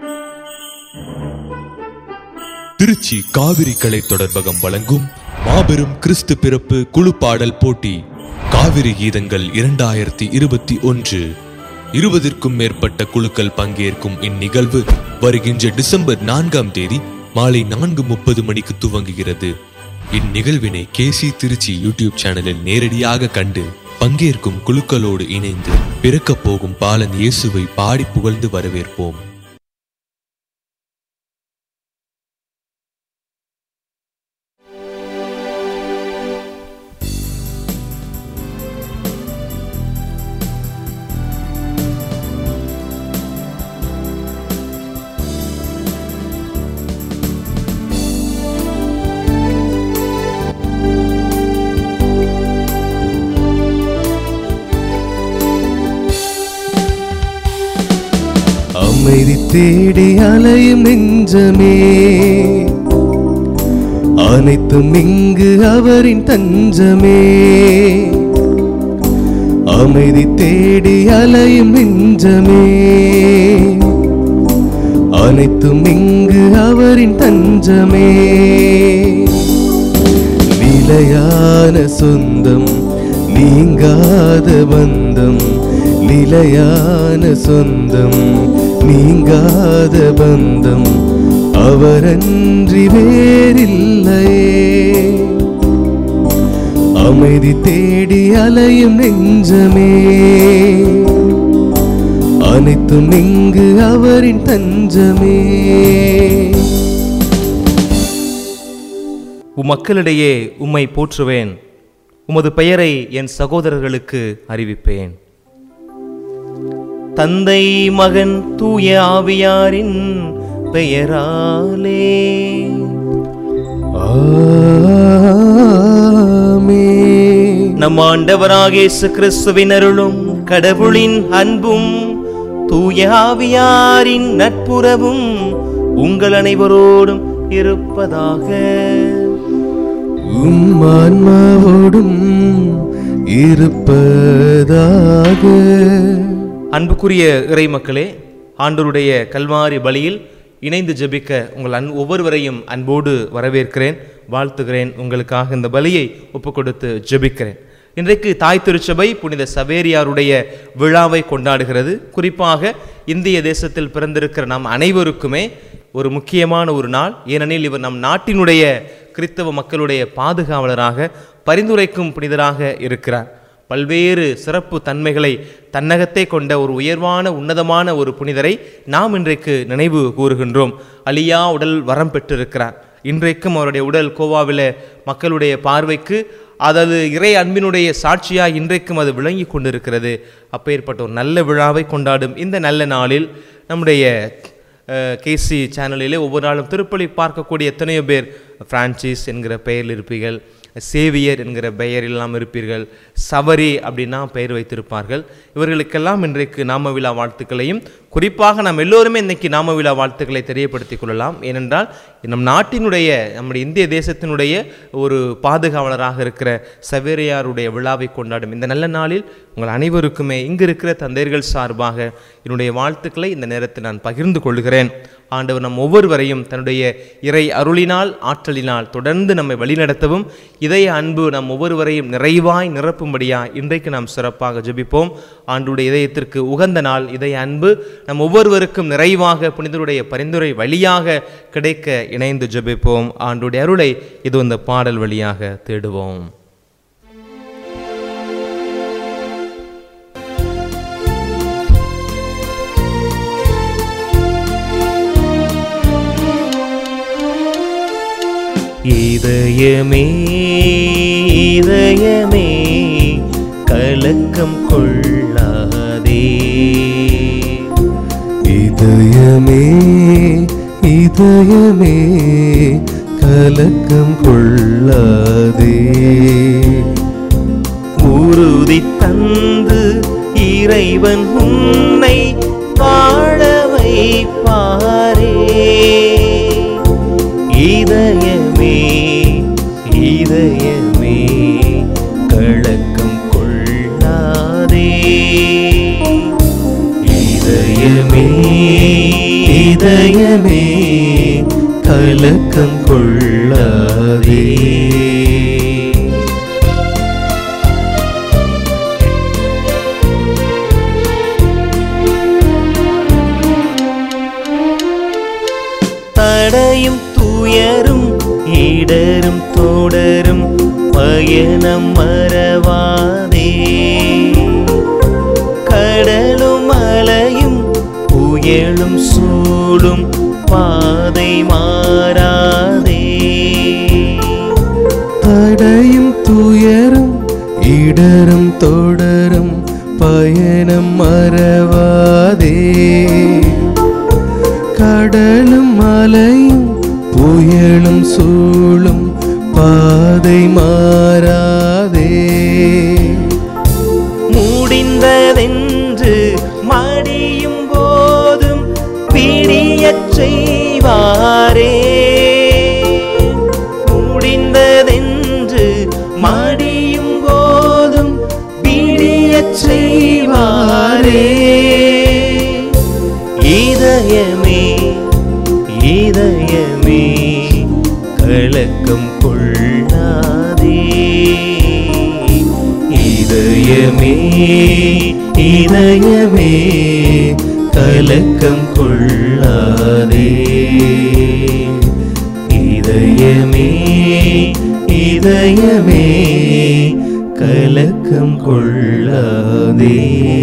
திருச்சி காவிரி கலை தொடர்பகம் வழங்கும் மாபெரும் கிறிஸ்து பிறப்பு குழு பாடல் போட்டி காவிரி கீதங்கள் இரண்டாயிரத்தி இருபத்தி ஒன்று இருபதிற்கும் மேற்பட்ட குழுக்கள் பங்கேற்கும் இந்நிகழ்வு வருகின்ற டிசம்பர் நான்காம் தேதி மாலை நான்கு முப்பது மணிக்கு துவங்குகிறது இந்நிகழ்வினை கேசி திருச்சி யூடியூப் சேனலில் நேரடியாக கண்டு பங்கேற்கும் குழுக்களோடு இணைந்து பிறக்கப் போகும் பாலன் இயேசுவை பாடி புகழ்ந்து வரவேற்போம் அமைதி தேடி அலையும் நெஞ்சமே அனைத்தும் இங்கு அவரின் தஞ்சமே அமைதி தேடி அலையும் நெஞ்சமே அனைத்தும் இங்கு அவரின் தஞ்சமே நிலையான சொந்தம் நீங்காத பந்தம் நிலையான சொந்தம் நீங்காத பந்தம் அவரன்றி வேறில்லையே அமைதி தேடி அலையும் நெஞ்சமே அனைத்தும் இங்கு அவரின் தஞ்சமே உம்மக்களிடையே உம்மை போற்றுவேன் உமது பெயரை என் சகோதரர்களுக்கு அறிவிப்பேன் தந்தை மகன் தூய ஆவியாரின் பெயராலே ஆமென். நம் ஆண்டவராக இயேசு கிறிஸ்துவின் அருளும் கடவுளின் அன்பும் தூய ஆவியாரின் நட்புறவும் உங்கள் அனைவரோடும் இருப்பதாக உம் ஆன்மாவோடும் இருப்பதாக அன்புக்குரிய இறை மக்களே ஆண்டவருடைய கல்வாரி பலியில் இணைந்து ஜெபிக்க உங்கள் அன் ஒவ்வொருவரையும் அன்போடு வரவேற்கிறேன் வாழ்த்துகிறேன் உங்களுக்காக இந்த பலியை ஒப்புக் கொடுத்து ஜெபிக்கிறேன் இன்றைக்கு தாய் திருச்சபை புனித சவேரியாருடைய விழாவை கொண்டாடுகிறது குறிப்பாக இந்திய தேசத்தில் பிறந்திருக்கிற நம் அனைவருக்குமே ஒரு முக்கியமான ஒரு நாள் ஏனெனில் இவர் நம் நாட்டினுடைய கிறித்தவ மக்களுடைய பாதுகாவலராக பரிந்துரைக்கும் புனிதராக இருக்கிறார் பல்வேறு சிறப்பு தன்மைகளை தன்னகத்தே கொண்ட ஒரு உயர்வான உன்னதமான ஒரு புனிதரை நாம் இன்றைக்கு நினைவு கூறுகின்றோம் அலியா உடல் வரம் பெற்றிருக்கிறார் இன்றைக்கும் அவருடைய உடல் கோவாவில் மக்களுடைய பார்வைக்கு அதாவது இறை அன்பினுடைய சாட்சியாக இன்றைக்கும் அது விளங்கி கொண்டிருக்கிறது அப்பேற்பட்ட ஒரு நல்ல விழாவை கொண்டாடும் இந்த நல்ல நாளில் நம்முடைய கேசி சேனலிலே ஒவ்வொரு நாளும் திருப்பலி பார்க்கக்கூடிய எத்தனையோ பேர் பிரான்சிஸ் என்கிற பெயரில் இருப்பீர்கள் சேவியர் என்கிற பெயரில்லாம் இருப்பீர்கள் சவரி அப்படின்னா பெயர் வைத்திருப்பார்கள் இவர்களுக்கெல்லாம் இன்றைக்கு நாம விழா வாழ்த்துக்களையும் குறிப்பாக நாம் எல்லோருமே இன்னைக்கு நாம விழா வாழ்த்துக்களை தெரியப்படுத்திக் கொள்ளலாம் ஏனென்றால் நம் நாட்டினுடைய நம்முடைய இந்திய தேசத்தினுடைய ஒரு பாதுகாவலராக இருக்கிற சவேரியாருடைய விழாவை கொண்டாடும் இந்த நல்ல நாளில் உங்கள் அனைவருக்குமே இங்கு இருக்கிற தந்தையர்கள் சார்பாக என்னுடைய வாழ்த்துக்களை இந்த நேரத்தில் நான் பகிர்ந்து கொள்கிறேன் ஆண்டவர் நம் ஒவ்வொருவரையும் தன்னுடைய இறை அருளினால் ஆற்றலினால் தொடர்ந்து நம்மை வழிநடத்தவும் இதய அன்பு நம் ஒவ்வொருவரையும் நிறைவாய் நிரப்பும்படியாய் இன்றைக்கு நாம் சிறப்பாக ஜெபிப்போம் ஆண்டுடைய இதயத்திற்கு உகந்த நாள் இதய அன்பு நம் ஒவ்வொருவருக்கும் நிறைவாக புனிதருடைய பரிந்துரை வழியாக கிடைக்க இணைந்து ஜெபிப்போம் ஆண்டுடைய அருளை இது இந்த பாடல் வழியாக தேடுவோம் இதயமே இதயமே கலக்கம் கொள்ளாதே இதயமே இதயமே கலக்கம் கொள்ளாதே உறுதி தந்து இறைவன் உன்னை வாழ வைப்பாரே இதயமே இதயமே கலக்கம் கொள்ளாதே இதயமே இதயமே கலக்கம் கொள்ளாதே தடையும் துயரும் இடரும் தொடரும் பயணம் மறவாதே கடலும் அலையும் புயலும் சூடும் பாதை மாறாதே தடையும் துயரும் இடரும் தொடரும் பயணம் மறவாதே கடலும் மலையும் புயலும் சூழும் பாதை மாறாதே முடிந்ததென்று மடியும் போதும் பிடியச் செய்வாரே முடிந்ததென்று மடியும் போதும் பிடியச் செய்வாரே இதயமே இதயமே கலக்கம் கொள்ளாதே இதயமே இதயமே கலக்கம் கொள்ளாதே இதயமே இதயமே கலக்கம் கொள்ளாதே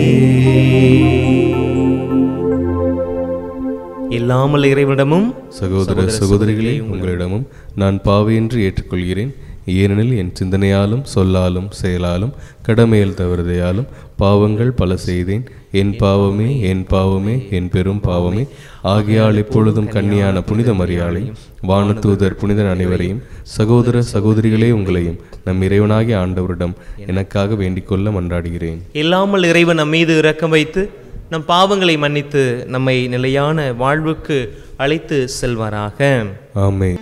இல்லாமல் இறைவனிடமும் சகோதர சகோதரிகளே உங்களிடமும் நான் பாவையென்று ஏற்றுக்கொள்கிறேன் ஏனெனில் என் சிந்தனையாலும் சொல்லாலும் செயலாலும் கடமையில் தவறுதையாலும் பாவங்கள் பல செய்தேன் என் பாவமே என் பாவமே என் பெரும் பாவமே ஆகையால் இப்பொழுதும் கன்னியான புனித மரியாளை வானதூதர் புனிதர் அனைவரையும் சகோதர சகோதரிகளே உங்களையும் நம் இறைவனாகிய ஆண்டவரிடம் எனக்காக வேண்டிக்கொள்ள மன்றாடுகிறேன் இல்லாமல் இறைவன் நம் மீது இரக்கம் வைத்து நம் பாவங்களை மன்னித்து நம்மை நிலையான வாழ்வுக்கு அழைத்து செல்வாராக ஆமே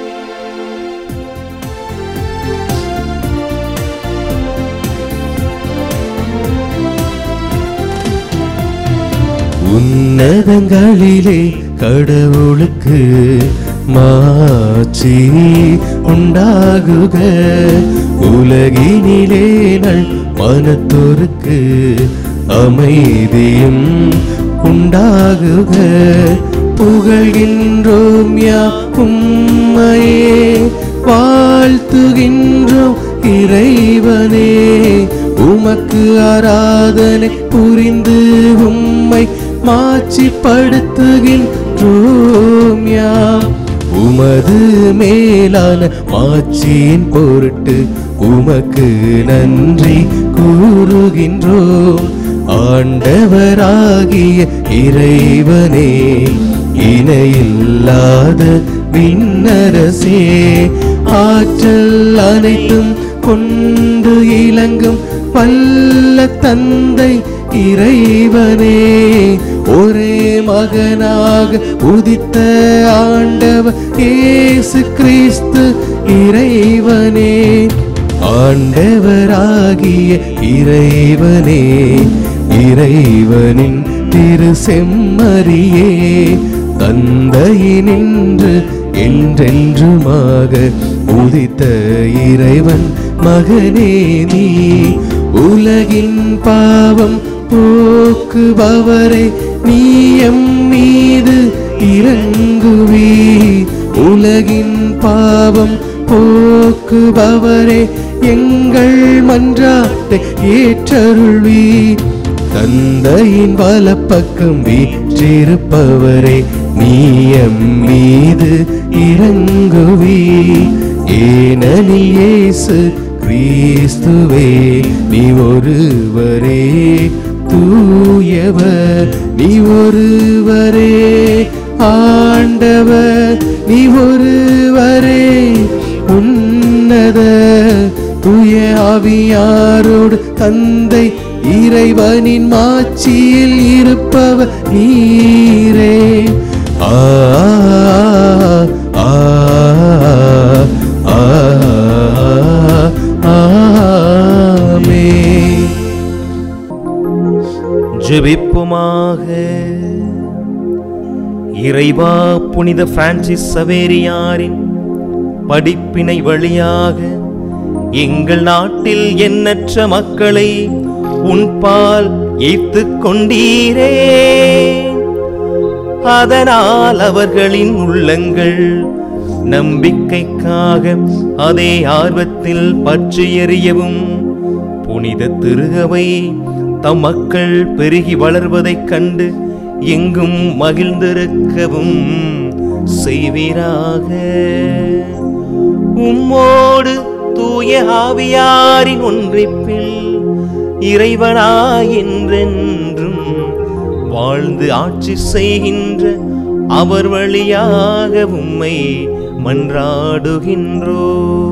உன்னதங்களிலே கடவுளுக்கு மாட்சி உண்டாகுக உலகினிலே நல் மனத்தோருக்கு அமைதியும் உண்டாகுக புகழ்கின்றோம் யா உம்மையே வாழ்த்துகின்றோம் இறைவனே உமக்கு ஆராதனை புரிந்து உம்மை மாட்சிப்படுத்துகின்றோம் யாம் உமது மேலான மாட்சியின் பொருட்டு உமக்கு நன்றி கூறுகின்றோம் ஆண்டவராகிய இறைவனே இணையில்லாத விண்ணரசே ஆற்றல் அனைத்தும் கொண்டு இலங்கும் வல்ல தந்தை இறைவனே ஒரே மகனாக உதித்த ஆண்டவர் இயேசு கிறிஸ்து இறைவனே ஆண்டவராகிய இறைவனே இறைவனின் திரு செம்மறியே தந்தையினின்று என்றென்றுமாக உதித்த இறைவன் மகனே நீ உலகின் பாவம் போக்குபவரை நீ எம் மீது இறங்குவி உலகின் பாவம் போக்குபவரே எங்கள் மன்றாட்டை ஏற்றருள்வி தந்தையின் வலப்பக்கம் வீற்றிருப்பவரே நீ எம் மீது இறங்குவி ஏனெனில் இயேசு கிறிஸ்துவே நீ ஒருவரே தூயவர் நீ ஒருவரே ஆண்டவர் நீ ஒருவரே உன்னத தூய ஆவியாரோடு தந்தை இறைவனின் மாட்சியில் இருப்பவர் நீரே ஆ ஆ ஆ ஆமே ஜெபிப்புமாக இறைவா இறைவா புனித பிரான்சிஸ் சவேரியாரின் படிப்பினை வழியாக எங்கள் நாட்டில் எண்ணற்ற மக்களை உன்பால் ஈர்த்துக் கொண்டீரே அதனால் அவர்களின் உள்ளங்கள் நம்பிக்கைக்காக அதே ஆர்வத்தில் பற்றி எறியவும் புனித திருகவை தம் மக்கள் பெருகி வளர்வதைக் கண்டு எங்கும் மகிழ்ந்திருக்கவும் செய்வீராக உம்மோடு தூய ஆவியாரின் ஒன்றிப்பில் இறைவனாய் என்றென்றும் வாழ்ந்து ஆட்சி செய்கின்ற அவர் வழியாக உம்மை மன்றாடுகின்றோ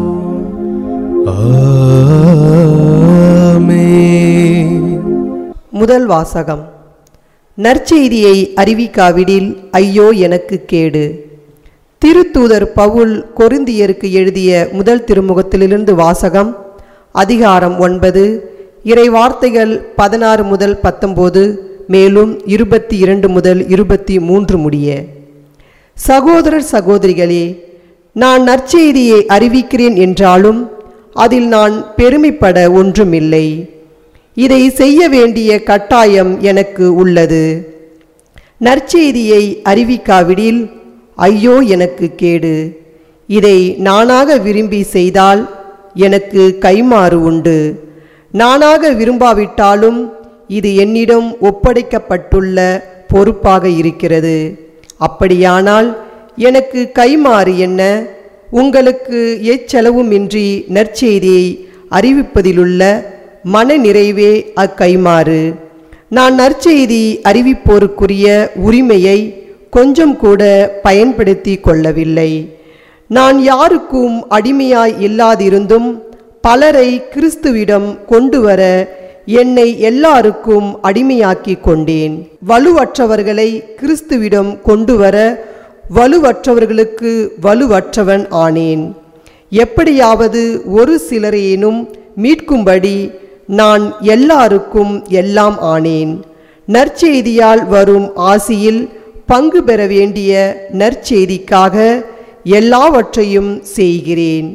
ஆமென் முதல் வாசகம் நற்செய்தியை அறிவிக்காவிடில் ஐயோ எனக்கு கேடு திருத்தூதர் பவுல் கொரிந்தியருக்கு எழுதிய முதல் திருமுகத்திலிருந்து வாசகம் அதிகாரம் ஒன்பது இறை வார்த்தைகள் பதினாறு முதல் பத்தொம்போது மேலும் இருபத்தி இரண்டு முதல் இருபத்தி மூன்று முடிய சகோதரர் சகோதரிகளே நான் நற்செய்தியை அறிவிக்கிறேன் என்றாலும் அதில் நான் பெருமைப்பட ஒன்றுமில்லை இதை செய்ய வேண்டிய கட்டாயம் எனக்கு உள்ளது நற்செய்தியை அறிவிக்காவிடில் ஐயோ எனக்கு கேடு இதை நானாக விரும்பி செய்தால் எனக்கு கைமாறு உண்டு நானாக விரும்பாவிட்டாலும் இது என்னிடம் ஒப்படைக்கப்பட்டுள்ள பொறுப்பாக இருக்கிறது அப்படியானால் எனக்கு கைமாறு என்ன உங்களுக்கு எச்செலவுமின்றி நற்செய்தியை அறிவிப்பதிலுள்ள மன நிறைவே அக்கைமாறு நான் நற்செய்தி அறிவிப்போருக்குரிய உரிமையை கொஞ்சம் கூட பயன்படுத்தி கொள்ளவில்லை நான் யாருக்கும் அடிமையாய் இல்லாதிருந்தும் பலரை கிறிஸ்துவிடம் கொண்டு வர என்னை எல்லாருக்கும் அடிமையாக்கி கொண்டேன் வலுவற்றவர்களை கிறிஸ்துவிடம் கொண்டு வர வலுவற்றவர்களுக்கு வலுவற்றவன் ஆனேன் எப்படியாவது ஒரு சிலரேனும் மீட்கும்படி நான் எல்லாருக்கும் எல்லாம் ஆனேன் நற்செய்தியால் வரும் ஆசியில் பங்கு பெற வேண்டிய நற்செய்திக்காக எல்லாவற்றையும் செய்கிறேன்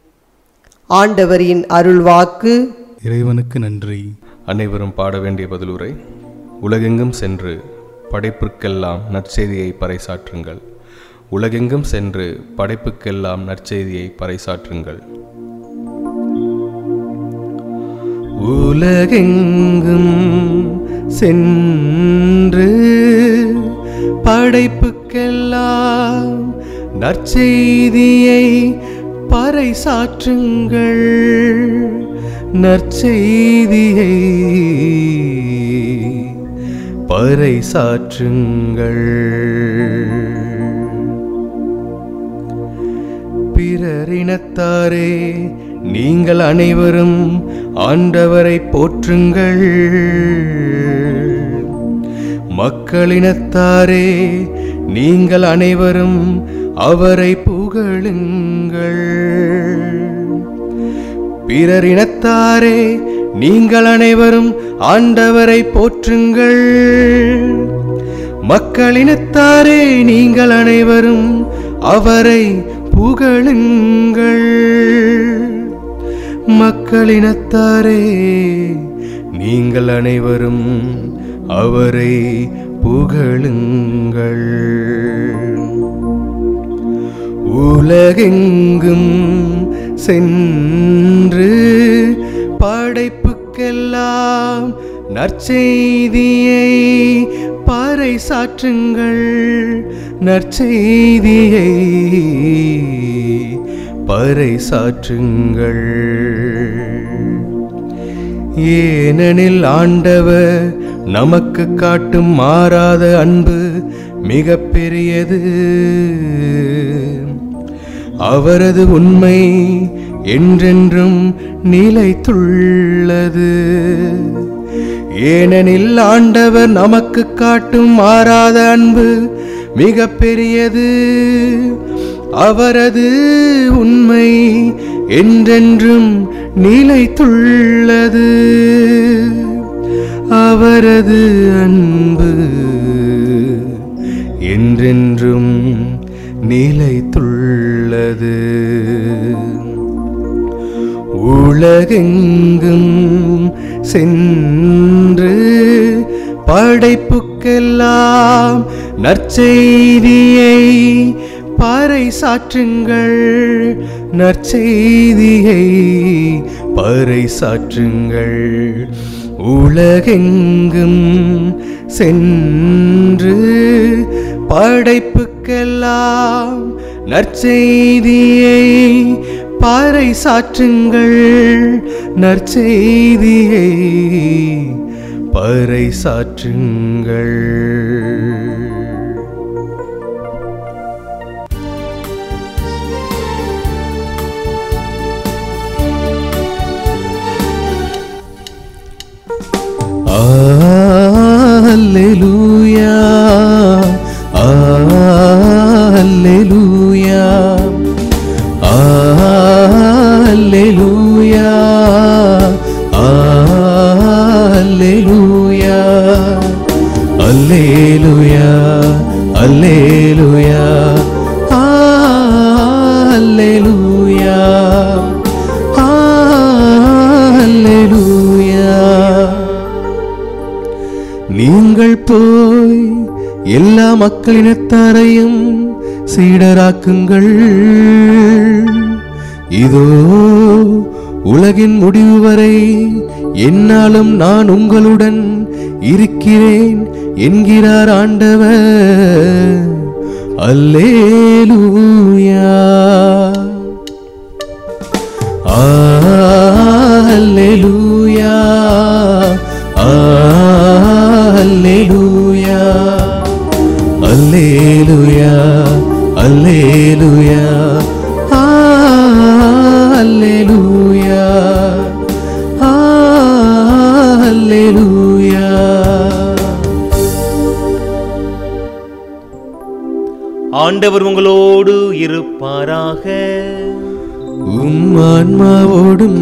ஆண்டவரின் அருள்வாக்கு இறைவனுக்கு நன்றி அனைவரும் பாட வேண்டிய பதிலுரை உலகெங்கும் சென்று படைப்புக்கெல்லாம் நற்செய்தியை பறைசாற்றுங்கள் உலகெங்கும் சென்று படைப்புக்கெல்லாம் நற்செய்தியை பறைசாற்றுங்கள் உலகெங்கும் சென்று படைப்புக்கெல்லாம் நற்செய்தியை பறைசாற்றுங்கள் நற்செய்தியை பறைசாற்றுங்கள் பிறரினத்தாரே நீங்கள் அனைவரும் ஆண்டவரை போற்றுங்கள் மக்களினத்தாரே நீங்கள் அனைவரும் அவரை புகழுங்கள் பிறரினத்தாரே நீங்கள் அனைவரும் ஆண்டவரை போற்றுங்கள் மக்களினத்தாரே நீங்கள் அனைவரும் அவரை புகழுங்கள் மக்களினத்தாரே நீங்கள் அனைவரும் அவரை புகழுங்கள் உலகெங்கும் சென்று படைப்புக்கெல்லாம் நற்செய்தியை பறைசாற்றுங்கள் நற்செய்தியை பறைசாற்றுங்கள் ஏனெனில் ஆண்டவர் நமக்கு காட்டும் மாறாத அன்பு மிக பெரியது அவரது உண்மை என்றென்றும் நிலைத்துள்ளது ஏனெனில் ஆண்டவர் நமக்கு காட்டும் மாறாத அன்பு மிக பெரியது அவரது உண்மை என்றென்றும் நிலைத்துள்ளது அவரது அன்பு என்றென்றும் நிலைத்துள்ளது உலகெங்கும் சென்று படைப்புக்கெல்லாம் நற்செய்தியை பறைசாற்றுங்கள் நற்செய்தியை பறைசாற்றுங்கள் உலகெங்கும் சென்று படைப்புக்கெல்லாம் நற்செய்தியை பறைசாற்றுங்கள் நற்செய்தியை பறைசாற்றுங்கள் Alleluia, Alleluia, Alleluia, Alleluia, Alleluia, Alleluia, Alleluia, Alleluia. நீங்கள் போய் எல்லா மக்களினத்தாரையும் சீடராக்குங்கள் இதோ உலகின் முடிவு வரை என்னாலும் நான் உங்களுடன் இருக்கிறேன் என்கிறார் ஆண்டவர் அல்லேலூயா Alleluia. Alleluia. Alleluia. Alleluia. Alleluia. Alleluia. ஆண்டவர் உங்களோடு இருப்பாராக உம் ஆன்மாவோடும்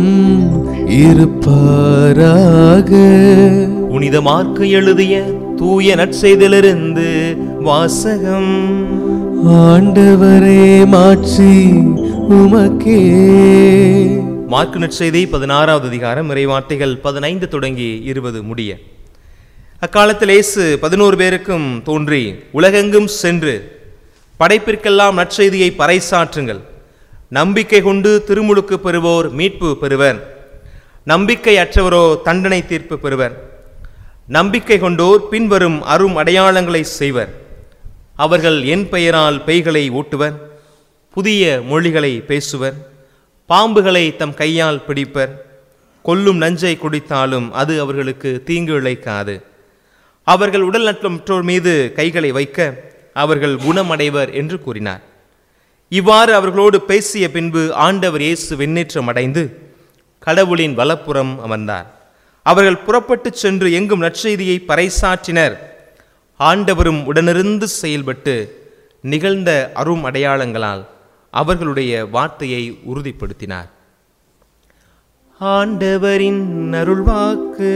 இருப்பாராக புனித மார்க்கு எழுதிய தூய நற்செய்திலிருந்து வாசகம் ஆண்டவரே மாட்சி உமக்கே மார்க்கு நற்செய்தி பதினாறாவது அதிகாரம் இறைவார்த்தைகள் பதினைந்து தொடங்கி இருபது முடிய அக்காலத்தில் இயேசு பதினோரு பேருக்கும் தோன்றி உலகெங்கும் சென்று படைப்பிற்கெல்லாம் நற்செய்தியை பறைசாற்றுங்கள் நம்பிக்கை கொண்டு திருமுழுக்கு பெறுவோர் மீட்பு பெறுவர் நம்பிக்கை அற்றவரோ தண்டனை தீர்ப்பு பெறுவர் நம்பிக்கை கொண்டோர் பின்வரும் அரும் அடையாளங்களை செய்வர் அவர்கள் என் பெயரால் பேய்களை ஓட்டுவர் புதிய மொழிகளை பேசுவர் பாம்புகளை தம் கையால் பிடிப்பர் கொல்லும் நஞ்சை குடித்தாலும் அது அவர்களுக்கு தீங்கு இழைக்காது அவர்கள் உடல் நற்றோர் மீது கைகளை வைக்க அவர்கள் குணமடைவர் என்று கூறினார் இவ்வாறு அவர்களோடு பேசிய பின்பு ஆண்டவர் இயேசு விண்ணேற்றம் அடைந்து கடவுளின் வலப்புறம் அமர்ந்தார் அவர்கள் புறப்பட்டுச் சென்று எங்கும் நற்செய்தியை பறைசாற்றினர் ஆண்டவரும் உடனிருந்து செயல்பட்டு நிகழ்ந்த அரும் அடையாளங்களால் அவர்களுடைய வார்த்தையை உறுதிப்படுத்தினார் ஆண்டவரின் அருள்வாக்கு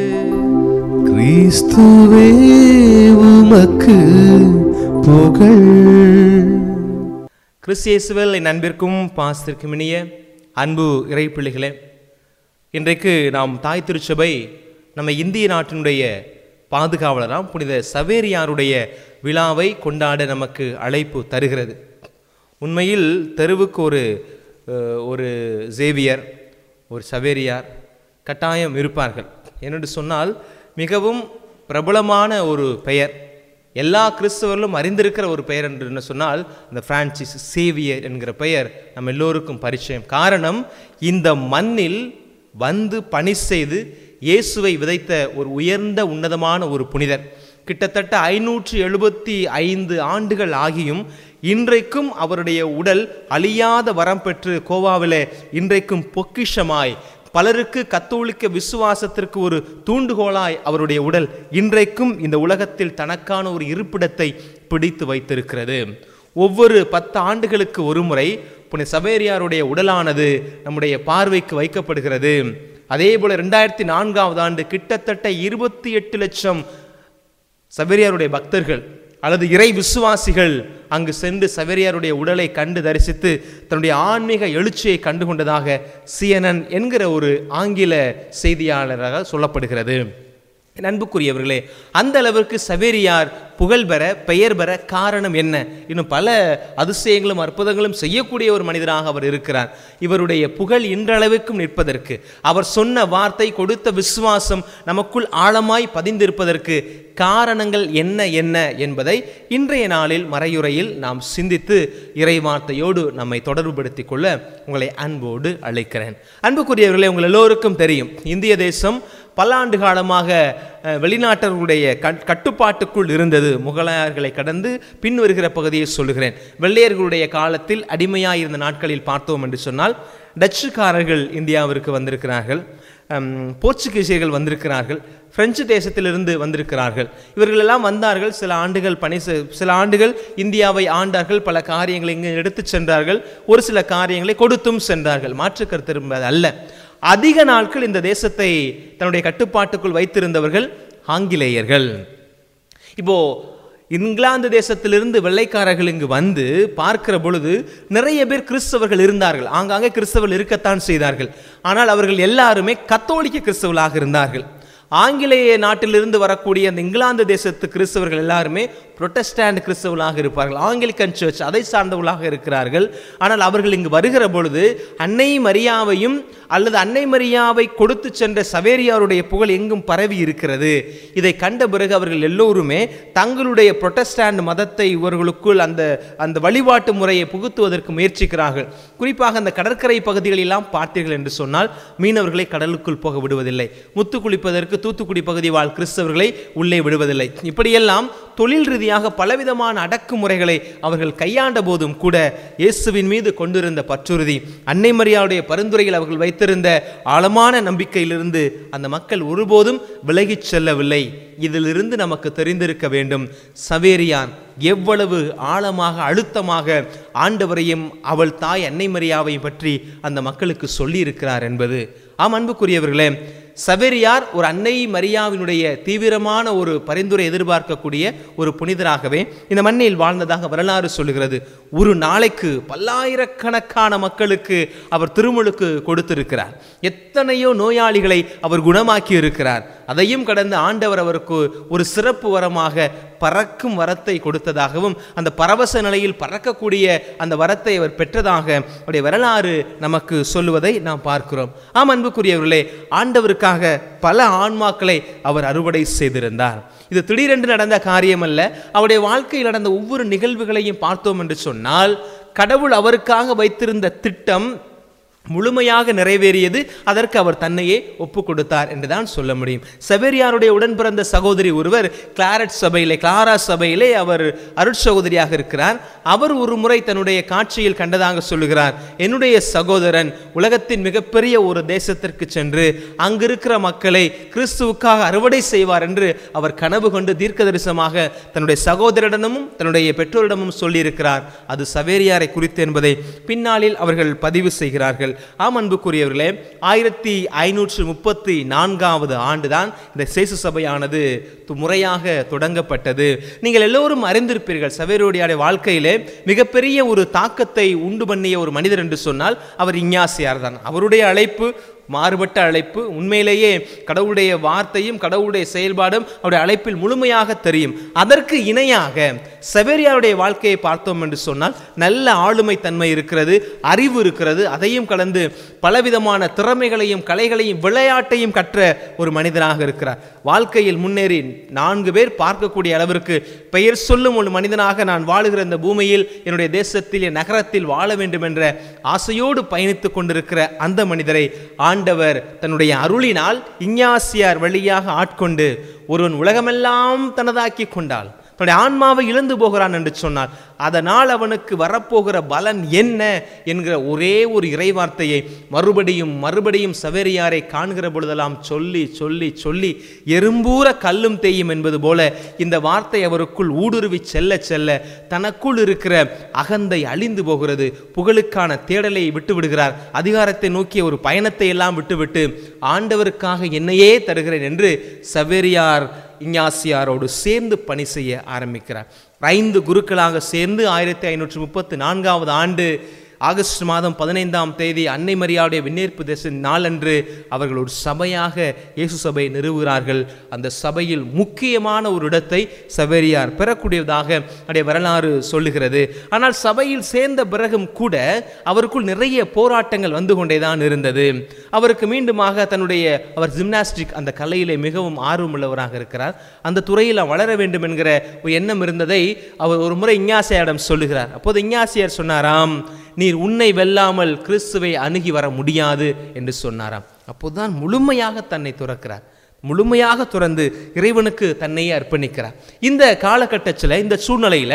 கிறிஸ்துவே உமக்கு புகழ் கிறிஸ்தியேசுவில் என் அன்பிற்கும் பாசத்திற்கும் இனிய அன்பு இறைப்பிள்ளைகளே இன்றைக்கு நாம் தாய் திருச்சபை நம்ம இந்திய நாட்டினுடைய பாதுகாவலராம் புனித சவேரியாருடைய விழாவை கொண்டாட நமக்கு அழைப்பு தருகிறது உண்மையில் தெருவுக்கு ஒரு அஹ், ஒரு சேவியர் ஒரு சவேரியார் கட்டாயம் இருப்பார்கள் என்னென்று சொன்னால் மிகவும் பிரபலமான ஒரு பெயர் எல்லா கிறிஸ்தவர்களும் அறிந்திருக்கிற ஒரு பெயர் என்று என்ன சொன்னால் இந்த பிரான்சிஸ் சேவியர் என்கிற பெயர் நம்ம எல்லோருக்கும் பரிச்சயம் காரணம் இந்த மண்ணில் வந்து பணி செய்து இயேசுவை விதைத்த ஒரு உயர்ந்த உன்னதமான ஒரு புனிதர் கிட்டத்தட்ட ஐநூற்று எழுபத்தி ஐந்து ஆண்டுகள் ஆகியும் இன்றைக்கும் அவருடைய உடல் அழியாத வரம் பெற்று கோவாவிலே இன்றைக்கும் பொக்கிஷமாய் பலருக்கு கத்தோலிக்க விசுவாசத்திற்கு ஒரு தூண்டுகோலாய் அவருடைய உடல் இன்றைக்கும் இந்த உலகத்தில் தனக்கான ஒரு இருப்பிடத்தை பிடித்து வைத்திருக்கிறது ஒவ்வொரு பத்து ஆண்டுகளுக்கு ஒரு முறை புனித சவேரியாருடைய உடலானது நம்முடைய பார்வைக்கு வைக்கப்படுகிறது அதே போல ரெண்டாயிரத்தி நான்காவது ஆண்டு கிட்டத்தட்ட இருபத்தி எட்டு லட்சம் சவேரியாருடைய பக்தர்கள் அல்லது இறை விசுவாசிகள் அங்கு சென்று சவேரியாருடைய உடலை கண்டு தரிசித்து தன்னுடைய ஆன்மீக எழுச்சியை கண்டுகொண்டதாக சிஎன்என் என்கிற ஒரு ஆங்கில செய்தியாளராக சொல்லப்படுகிறது என் அன்புக்குரியவர்களே அந்த அளவிற்கு சவேரியார் புகழ் பெற பெயர் பெற காரணம் என்ன இன்னும் பல அதிசயங்களும் அற்புதங்களும் செய்யக்கூடிய ஒரு மனிதராக அவர் இருக்கிறார் இவருடைய புகழ் இன்றளவுக்கும் நிற்பதற்கு அவர் சொன்ன வார்த்தை கொடுத்த விசுவாசம் நமக்குள் ஆழமாய் பதிந்திருப்பதற்கு காரணங்கள் என்ன என்ன என்பதை இன்றைய நாளில் மறையுறையில் நாம் சிந்தித்து இறைவார்த்தையோடு நம்மை தொடர்புபடுத்திக் கொள்ள உங்களை அன்போடு அழைக்கிறேன் அன்புக்குரியவர்களே உங்கள் எல்லோருக்கும் தெரியும் இந்திய தேசம் பல்லாண்டு காலமாக அஹ், வெளிநாட்டவர்களுடைய கட்- கட்டுப்பாட்டுக்குள் இருந்தது முகலாயர்களை கடந்து பின் வருகிற பகுதியை சொல்லுகிறேன் வெள்ளையர்களுடைய காலத்தில் அடிமையாக இருந்த நாட்களில் பார்த்தோம் என்று சொன்னால் டச்சுக்காரர்கள் இந்தியாவிற்கு வந்திருக்கிறார்கள் ஹம், போர்ச்சுகீசியர்கள் வந்திருக்கிறார்கள் பிரெஞ்சு தேசத்திலிருந்து வந்திருக்கிறார்கள் இவர்கள் எல்லாம் வந்தார்கள் சில ஆண்டுகள் பணி செ- சில ஆண்டுகள் இந்தியாவை ஆண்டார்கள் பல காரியங்களை இங்கு எடுத்துச் சென்றார்கள் ஒரு சில காரியங்களை கொடுத்தும் சென்றார்கள் மாற்று கருத்து என்பது அல்ல அதிக நாட்கள் இந்த தேசத்தை தன்னுடைய கட்டுப்பாட்டுக்குள் வைத்திருந்தவர்கள் ஆங்கிலேயர்கள் இப்போ இங்கிலாந்து தேசத்திலிருந்து வெள்ளைக்காரர்கள் இங்கு வந்து பார்க்கிற பொழுது நிறைய பேர் கிறிஸ்தவர்கள் இருந்தார்கள் ஆங்காங்கே கிறிஸ்தவர்கள் இருக்கத்தான் செய்தார்கள் ஆனால் அவர்கள் எல்லாருமே கத்தோலிக்க கிறிஸ்தவர்களாக இருந்தார்கள் ஆங்கிலேய நாட்டிலிருந்து வரக்கூடிய அந்த இங்கிலாந்து தேசத்து கிறிஸ்தவர்கள் எல்லாருமே புரொட்டஸ்டாண்ட் கிறிஸ்தவர்களாக இருப்பார்கள் ஆங்கிலிக்கன் சர்ச் அதை சார்ந்தவர்களாக இருக்கிறார்கள் ஆனால் அவர்கள் இங்கு வருகிற பொழுது அன்னை மரியாவையும் அல்லது அன்னை மரியாவை கொடுத்து சென்ற சவேரியாருடைய புகழ் எங்கும் பரவி இருக்கிறது இதை கண்ட பிறகு அவர்கள் எல்லோருமே தங்களுடைய புரொட்டஸ்டாண்ட் மதத்தை இவர்களுக்குள் அந்த அந்த வழிபாட்டு முறையை புகுத்துவதற்கு முயற்சிக்கிறார்கள் குறிப்பாக அந்த கடற்கரை பகுதிகளெல்லாம் பார்த்தீர்கள் என்று சொன்னால் மீனவர்களை கடலுக்குள் போக விடுவதில்லை முத்து குளிப்பதற்கு தூத்துக்குடி பகுதி வாழ் கிறிஸ்தவர்களை உள்ளே விடுவதில்லை இப்படியெல்லாம் தொழில் ரீதியாக பலவிதமான அடக்குமுறைகளை அவர்கள் கையாண்ட போதும் கூட இயேசுவின் மீது கொண்டிருந்த பற்றுறுதி அன்னை மரியாவுடைய பரிந்துரையில் அவர்கள் வைத்திருந்த ஆழமான நம்பிக்கையிலிருந்து அந்த மக்கள் ஒருபோதும் விலகிச் செல்லவில்லை இதிலிருந்து நமக்கு தெரிந்திருக்க வேண்டும் சவேரியான் எவ்வளவு ஆழமாக அழுத்தமாக ஆண்டவரையும் அவள் தாய் அன்னை மரியாவையும் பற்றி அந்த மக்களுக்கு சொல்லியிருக்கிறார் என்பது ஆம் அன்புக்குரியவர்களே சவேரியார் ஒரு அன்னை மரியாவினுடைய தீவிரமான ஒரு பரிந்துரை எதிர்பார்க்கக்கூடிய ஒரு புனிதராகவே இந்த மண்ணில் வாழ்ந்ததாக வரலாறு சொல்லுகிறது ஒரு நாளைக்கு பல்லாயிரக்கணக்கான மக்களுக்கு அவர் திருமுழுக்கு கொடுத்திருக்கிறார் எத்தனையோ நோயாளிகளை அவர் குணமாக்கி இருக்கிறார் அதையும் கடந்து ஆண்டவர் அவருக்கு ஒரு சிறப்பு வரமாக பறக்கும் வரத்தை கொடுத்ததாகவும் அந்த பரவச நிலையில் பறக்கக்கூடிய அந்த வரத்தை அவர் பெற்றதாக அவருடைய வரலாறு நமக்கு சொல்லுவதை நாம் பார்க்கிறோம் ஆம் அன்புக்குரியவர்களே ஆண்டவருக்காக பல ஆன்மாக்களை அவர் அறுவடை செய்திருந்தார் இது திடீரென்று நடந்த காரியம் அல்ல அவருடைய வாழ்க்கையில் நடந்த ஒவ்வொரு நிகழ்வுகளையும் பார்த்தோம் என்று சொன்னால் கடவுள் அவருக்காக வைத்திருந்த திட்டம் முழுமையாக நிறைவேறியது அதற்கு அவர் தன்னையே ஒப்பு கொடுத்தார் என்றுதான் சொல்ல முடியும் செவேரியாருடைய உடன் பிறந்த சகோதரி ஒருவர் கிளாரட் சபையிலே கிளாரா சபையிலே அவர் அருட்சகோதரியாக இருக்கிறார் அவர் ஒரு முறை தன்னுடைய காட்சியில் கண்டதாக சொல்லுகிறார் என்னுடைய சகோதரன் உலகத்தின் மிகப்பெரிய ஒரு தேசத்திற்கு சென்று அங்கிருக்கிற மக்களை கிறிஸ்துவுக்காக அறுவடை செய்வார் என்று அவர் கனவு கொண்டு தீர்க்க தரிசனமாக தன்னுடைய சகோதரிடமும் தன்னுடைய பெற்றோரிடமும் சொல்லியிருக்கிறார் அது சவேரியாரை குறித்து என்பதை பின்னாளில் அவர்கள் பதிவு செய்கிறார்கள் ஆம் அன்புக்குரியவர்களே ஆயிரத்தி ஐநூற்று முப்பத்தி நான்காவது ஆண்டுதான் இந்த சேசு சபையானது து- முறையாக தொடங்கப்பட்டது நீங்கள் எல்லோரும் அறிந்திருப்பீர்கள் சவேரோடியாருடைய வாழ்க்கையிலே மிகப்பெரிய ஒரு தாக்கத்தை உண்டு பண்ணிய ஒரு மனிதர் என்று சொன்னால் அவர் இஞ்ஞாசியார் தான் அவருடைய அழைப்பு மாறுபட்ட அழைப்பு உண்மையிலேயே கடவுளுடைய வார்த்தையும் கடவுளுடைய செயல்பாடும் அவருடைய அழைப்பில் முழுமையாக தெரியும் அதற்கு இணையாக செவேரியாருடைய வாழ்க்கையை பார்த்தோம் என்று சொன்னால் நல்ல ஆளுமை தன்மை இருக்கிறது அறிவு இருக்கிறது அதையும் கலந்து பலவிதமான திறமைகளையும் கலைகளையும் விளையாட்டையும் கற்ற ஒரு மனிதனாக இருக்கிறார் வாழ்க்கையில் முன்னேறி நான்கு பேர் பார்க்கக்கூடிய அளவிற்கு பெயர் சொல்லும் ஒரு மனிதனாக நான் வாழுகிற இந்த பூமியில் என்னுடைய தேசத்தில் என் நகரத்தில் வாழ வேண்டும் என்ற ஆசையோடு பயணித்துக் கொண்டிருக்கிற அந்த மனிதரை ஆண்டவர் தன்னுடைய அருளினால் இஞ்ஞாசியார் வழியாக ஆட்கொண்டு ஒருவன் உலகமெல்லாம் தனதாக்கி கொண்டால் தன்னுடைய ஆன்மாவை இழந்து போகிறான் என்று சொன்னார் அதனால் அவனுக்கு வரப்போகிற பலன் என்ன என்கிற ஒரே ஒரு இறைவார்த்தையை மறுபடியும் மறுபடியும் சவேரியாரை காண்கிற பொழுதெல்லாம் சொல்லி சொல்லி சொல்லி எறும்பூர கல்லும் தேயும் என்பது போல இந்த வார்த்தை அவருக்குள் ஊடுருவி செல்ல செல்ல தனக்குள் இருக்கிற அகந்தை அழிந்து போகிறது புகழுக்கான தேடலை விட்டு விடுகிறார் அதிகாரத்தை நோக்கிய ஒரு பயணத்தை எல்லாம் விட்டுவிட்டு ஆண்டவருக்காக என்னையே தருகிறேன் என்று சவேரியார் இஞ்ஞாசியாரோடு சேர்ந்து பணி செய்ய ஆரம்பிக்கிறார் ஐந்து குருக்களாக சேர்ந்து ஆயிரத்தி ஐநூற்றி முப்பத்து நான்காவது ஆண்டு ஆகஸ்ட் மாதம் பதினைந்தாம் தேதி அன்னை மரியாவுடைய விண்ணேற்பு தேச நாளன்று அவர்கள் ஒரு சபையாக இயேசு சபை நிறுவுகிறார்கள் அந்த சபையில் முக்கியமான ஒரு இடத்தை சவேரியார் பெறக்கூடியதாக அவருடைய வரலாறு சொல்லுகிறது ஆனால் சபையில் சேர்ந்த பிறகும் கூட அவருக்குள் நிறைய போராட்டங்கள் வந்து கொண்டேதான் இருந்தது அவருக்கு மீண்டுமாக தன்னுடைய அவர் ஜிம்னாஸ்டிக் அந்த கலையிலே மிகவும் ஆர்வமுள்ளவராக இருக்கிறார் அந்த துறையில் வளர வேண்டும் என்கிற ஒரு எண்ணம் இருந்ததை அவர் ஒரு முறை இஞ்ஞாசியாரிடம் சொல்லுகிறார் அப்போது இஞ்ஞாசியார் சொன்னாராம் நீர் உன்னை வெல்லாமல் கிறிஸ்துவை அணுகி வர முடியாது என்று சொன்னாராம் அப்போதுதான் முழுமையாக தன்னை துறக்கிறார் முழுமையாக துறந்து இறைவனுக்கு தன்னையே அர்ப்பணிக்கிறார் இந்த காலகட்டத்தில் இந்த சூழ்நிலையில்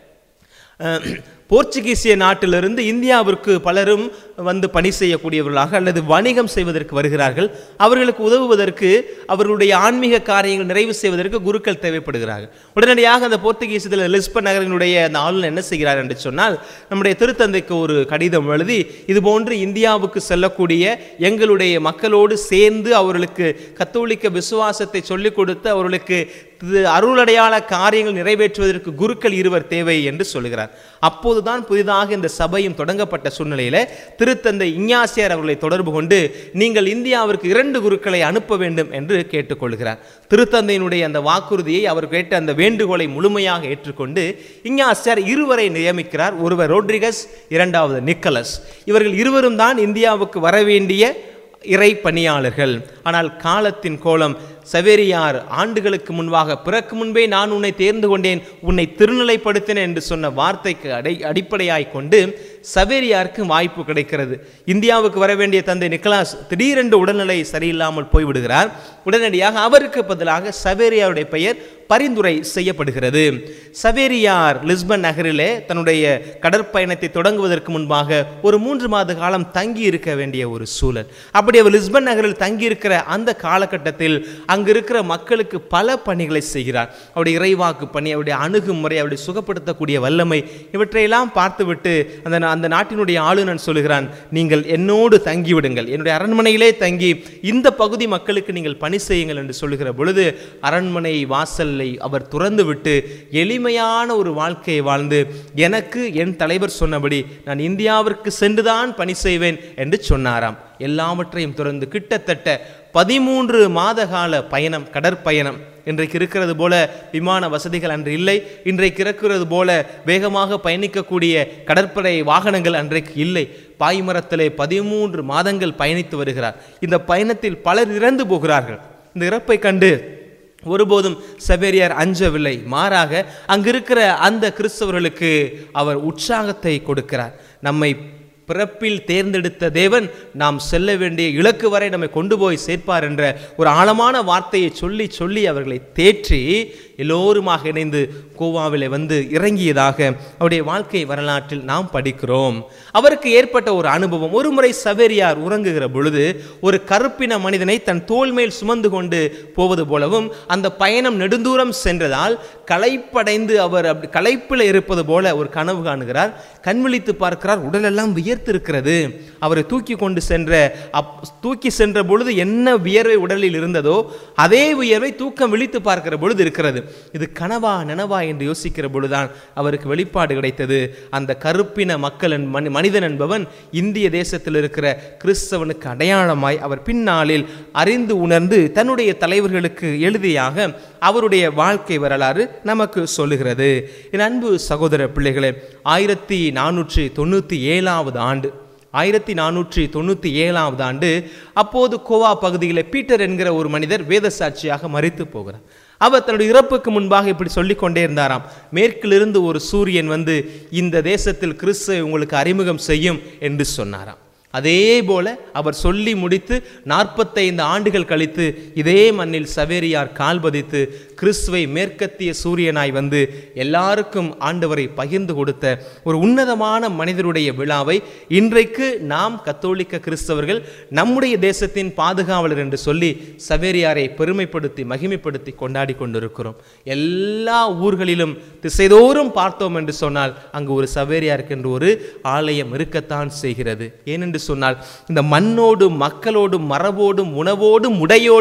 அஹ், போர்ச்சுகீசிய நாட்டிலிருந்து இந்தியாவிற்கு பலரும் வந்து பணி செய்யக்கூடியவர்களாக அல்லது வணிகம் செய்வதற்கு வருகிறார்கள் அவர்களுக்கு உதவுவதற்கு அவர்களுடைய ஆன்மீக காரியங்கள் நிறைவு செய்வதற்கு குருக்கள் தேவைப்படுகிறார்கள் உடனடியாக அந்த போர்த்துகீசத்தில் லிஸ்பன் நகரினுடைய அந்த ஆளுநர் என்ன செய்கிறார் என்று சொன்னால் நம்முடைய திருத்தந்தைக்கு ஒரு கடிதம் எழுதி இதுபோன்று இந்தியாவுக்கு செல்லக்கூடிய எங்களுடைய மக்களோடு சேர்ந்து அவர்களுக்கு கத்தோலிக்க விசுவாசத்தை சொல்லிக் கொடுத்து அவர்களுக்கு இது அருளடையாள காரியங்கள் நிறைவேற்றுவதற்கு குருக்கள் இருவர் தேவை என்று சொல்கிறார் அப்போதுதான் புதிதாக இந்த சபையும் தொடங்கப்பட்ட சூழ்நிலையில திருத்தந்தை இஞ்ஞாசியார் அவர்களை தொடர்பு கொண்டு நீங்கள் இந்தியாவிற்கு இரண்டு குருக்களை அனுப்ப வேண்டும் என்று கேட்டுக்கொள்கிறார் திருத்தந்தையினுடைய அந்த வாக்குறுதியை அவர் கேட்ட அந்த வேண்டுகோளை முழுமையாக ஏற்றுக்கொண்டு இஞ்ஞாசியார் இருவரை நியமிக்கிறார் ஒருவர் ரோட்ரிகஸ் இரண்டாவது நிக்கலஸ் இவர்கள் இருவரும் தான் இந்தியாவுக்கு வர வேண்டிய இறை பணியாளர்கள் ஆனால் காலத்தின் கோலம் சவேரியார் ஆண்டுகளுக்கு முன்பாக பிறக்கு முன்பே நான் உன்னை தேர்ந்து கொண்டேன் உன்னை திருநிலைப்படுத்தினேன் என்று சொன்ன வார்த்தைக்கு அடை அடிப்படையாய் கொண்டு சவேரியாருக்கு வாய்ப்பு கிடைக்கிறது இந்தியாவுக்கு வர வேண்டிய தந்தை நிக்கலாஸ் திடீரென்று உடல்நிலை சரியில்லாமல் போய்விடுகிறார் உடனடியாக அவருக்கு பதிலாக சவேரியாருடைய பெயர் பரிந்துரை செய்யப்படுகிறது சவேரியார் லிஸ்பன் நகரிலே தன்னுடைய கடற்பயணத்தை தொடங்குவதற்கு முன்பாக ஒரு மூன்று மாத காலம் தங்கி இருக்க வேண்டிய ஒரு சூழல் அப்படி அவர் லிஸ்பன் நகரில் தங்கி இருக்கிற அந்த காலகட்டத்தில் அங்கு இருக்கிற மக்களுக்கு பல பணிகளை செய்கிறார் அவருடைய இறைவாக்கு பணி அவருடைய அணுகுமுறை அவருடைய சுகப்படுத்தக்கூடிய வல்லமை இவற்றையெல்லாம் பார்த்துவிட்டு அந்த நா- அந்த நாட்டினுடைய ஆளுநர் சொல்லுகிறான் நீங்கள் என்னோடு தங்கிவிடுங்கள் என்னுடைய அரண்மனையிலே தங்கி இந்த பகுதி மக்களுக்கு நீங்கள் பணி செய்யுங்கள் என்று சொல்லுகிற பொழுது அரண்மனை வாசலை அவர் துறந்து விட்டு எளிமையான ஒரு வாழ்க்கையை வாழ்ந்து எனக்கு என் தலைவர் சொன்னபடி நான் இந்தியாவிற்கு சென்றுதான் பணி செய்வேன் என்று சொன்னாராம் எல்லாவற்றையும் துறந்து கிட்டத்தட்ட பதிமூன்று மாத கால பயணம் கடற்பயணம் இன்றைக்கு இருக்கிறது போல விமான வசதிகள் அன்று இல்லை இன்றைக்கு இருக்கிறது போல வேகமாக பயணிக்கக்கூடிய கடற்படை வாகனங்கள் அன்றைக்கு இல்லை பாய்மரத்திலே பதிமூன்று மாதங்கள் பயணித்து வருகிறார் இந்த பயணத்தில் பலர் இறந்து போகிறார்கள் இந்த இறப்பை கண்டு ஒருபோதும் சவேரியார் அஞ்சவில்லை மாறாக அங்கிருக்கிற அந்த கிறிஸ்தவர்களுக்கு அவர் உற்சாகத்தை கொடுக்கிறார் நம்மை பிறப்பில் தேர்ந்தெடுத்த தேவன் நாம் செல்ல வேண்டிய இலக்கு வரை நம்மை கொண்டு போய் சேர்ப்பார் என்ற ஒரு ஆழமான வார்த்தையை சொல்லி சொல்லி அவர்களை தேற்றி எல்லோருமாக இணைந்து கோவாவிலே வந்து இறங்கியதாக அவருடைய வாழ்க்கை வரலாற்றில் நாம் படிக்கிறோம் அவருக்கு ஏற்பட்ட ஒரு அனுபவம் ஒரு முறை சவேரியார் உறங்குகிற பொழுது ஒரு கருப்பின மனிதனை தன் தோள் மேல் சுமந்து கொண்டு போவது போலவும் அந்த பயணம் நெடுந்தூரம் சென்றதால் களைப்படைந்து அவர் அப்படி களைப்பில் இருப்பது போல ஒரு கனவு காணுகிறார் கண் விழித்து பார்க்கிறார் உடலெல்லாம் வியர்த்திருக்கிறது அவரை தூக்கி கொண்டு சென்ற அப் தூக்கி சென்ற பொழுது என்ன வியர்வை உடலில் இருந்ததோ அதே வியர்வை தூக்கம் விழித்து பார்க்கிற பொழுது இருக்கிறது இது கனவா நனவா என்று யோசிக்கிற பொழுதுதான் அவருக்கு வெளிப்பாடு கிடைத்தது அந்த கருப்பின மக்கள் என் மனி- மனிதன் என்பவன் இந்திய தேசத்தில் இருக்கிற கிறிஸ்தவனுக்கு அடையாளமாய் அவர் பின்னாளில் அறிந்து உணர்ந்து தன்னுடைய தலைவர்களுக்கு எழுதியாக அவருடைய வாழ்க்கை வரலாறு நமக்கு சொல்லுகிறது என் அன்பு சகோதர பிள்ளைகளே ஆயிரத்தி நானூற்றி தொண்ணூற்றி ஏழாவது ஆண்டு ஆயிரத்தி நானூற்றி தொண்ணூற்றி ஏழாவது ஆண்டு அப்போது கோவா பகுதியில் பீட்டர் என்கிற ஒரு மனிதர் வேத சாட்சியாக மறித்து போகிறார் அவர் தன்னுடைய இறப்புக்கு முன்பாக இப்படி சொல்லிக் கொண்டே இருந்தாராம் மேற்கிலிருந்து ஒரு சூரியன் வந்து இந்த தேசத்தில் கிறிஸ்துவை உங்களுக்கு அறிமுகம் செய்யும் என்று சொன்னாராம் அதே போல அவர் சொல்லி முடித்து நாற்பத்தைந்து ஆண்டுகள் கழித்து இதே மண்ணில் சவேரியார் கால் பதித்து கிறிஸ்துவை மேற்கத்திய சூரியனாய் வந்து எல்லாருக்கும் ஆண்டவரை பகிர்ந்து கொடுத்த ஒரு உன்னதமான மனிதருடைய விழாவை இன்றைக்கு நாம் கத்தோலிக்க கிறிஸ்தவர்கள் நம்முடைய தேசத்தின் பாதுகாவலர் என்று சொல்லி சவேரியாரை பெருமைப்படுத்தி மகிமைப்படுத்தி கொண்டாடி கொண்டிருக்கிறோம் எல்லா ஊர்களிலும் திசைதோறும் பார்த்தோம் என்று சொன்னால் அங்கு ஒரு சவேரியாருக்கு என்று ஒரு ஆலயம் இருக்கத்தான் செய்கிறது ஏனென்று சொன்னால் இந்த மண்ணோடும் மக்களோடும் மரபோடும் உணவோடும் உடையோடும்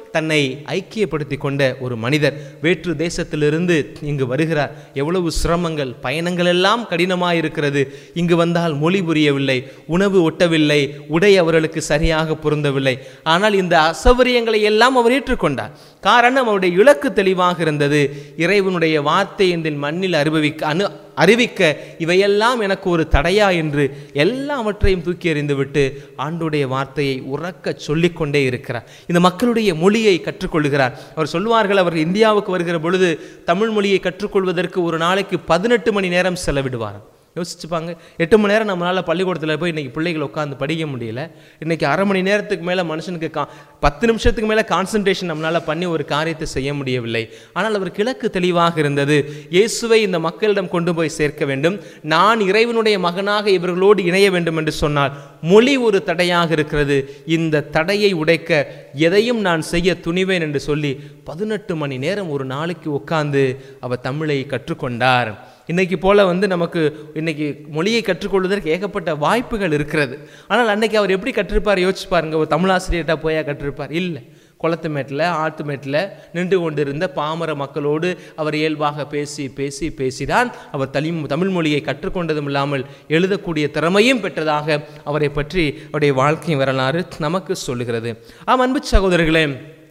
தன்னை ஐக்கியப்படுத்தி கொண்ட ஒரு மனிதர் வேற்று தேசத்திலிருந்து இங்கு வருகிறார் எவ்வளவு சிரமங்கள் பயணங்கள் எல்லாம் கடினமாக இருக்கிறது இங்கு வந்தால் மொழி புரியவில்லை உணவு ஒட்டவில்லை உடை அவர்களுக்கு சரியாக பொருந்தவில்லை ஆனால் இந்த அசௌகரியங்களை எல்லாம் அவர் ஏற்றுக்கொண்டார் காரணம் அவருடைய இலக்கு தெளிவாக இருந்தது இறைவனுடைய வார்த்தை இந்த மண்ணில் அனுபவிக்க அனு அறிவிக்க இவையெல்லாம் எனக்கு ஒரு தடையா என்று எல்லாவற்றையும் தூக்கி எறிந்துவிட்டு ஆண்டுடைய வார்த்தையை உறக்க சொல்லிக்கொண்டே இருக்கிறார் இந்த மக்களுடைய மொழியை கற்றுக்கொள்கிறார் அவர் சொல்வார்கள் அவர் இந்தியாவுக்கு வருகிற பொழுது தமிழ் மொழியை கற்றுக்கொள்வதற்கு ஒரு நாளைக்கு பதினெட்டு மணி நேரம் செலவிடுவார் யோசிச்சுப்பாங்க எட்டு மணி நேரம் நம்மளால் பள்ளிக்கூடத்தில் போய் இன்றைக்கி பிள்ளைகள் உட்காந்து படிக்க முடியல இன்றைக்கி அரை மணி நேரத்துக்கு மேலே மனுஷனுக்கு கா பத்து நிமிஷத்துக்கு மேலே கான்சன்ட்ரேஷன் நம்மளால் பண்ணி ஒரு காரியத்தை செய்ய முடியவில்லை ஆனால் அவர் கிழக்கு தெளிவாக இருந்தது இயேசுவை இந்த மக்களிடம் கொண்டு போய் சேர்க்க வேண்டும் நான் இறைவனுடைய மகனாக இவர்களோடு இணைய வேண்டும் என்று சொன்னால் மொழி ஒரு தடையாக இருக்கிறது இந்த தடையை உடைக்க எதையும் நான் செய்ய துணிவேன் என்று சொல்லி பதினெட்டு மணி நேரம் ஒரு நாளைக்கு உட்கார்ந்து அவர் தமிழை கற்றுக்கொண்டார் இன்னைக்கு போல வந்து நமக்கு இன்னைக்கு மொழியை கற்றுக்கொள்வதற்கு ஏகப்பட்ட வாய்ப்புகள் இருக்கிறது ஆனால் அன்னைக்கு அவர் எப்படி கற்றிருப்பார் யோசிச்சு பாருங்க ஒரு தமிழாசிரியர்கிட்ட போயா கற்றிருப்பார் இல்லை குளத்து மேட்டில் ஆத்து மேட்டில் நின்று கொண்டிருந்த பாமர மக்களோடு அவர் இயல்பாக பேசி பேசி பேசிதான் அவர் தலி தமிழ் மொழியை கற்றுக்கொண்டதும் இல்லாமல் எழுதக்கூடிய திறமையும் பெற்றதாக அவரை பற்றி அவருடைய வாழ்க்கை வரலாறு நமக்கு சொல்லுகிறது ஆம் அன்பு சகோதரர்களே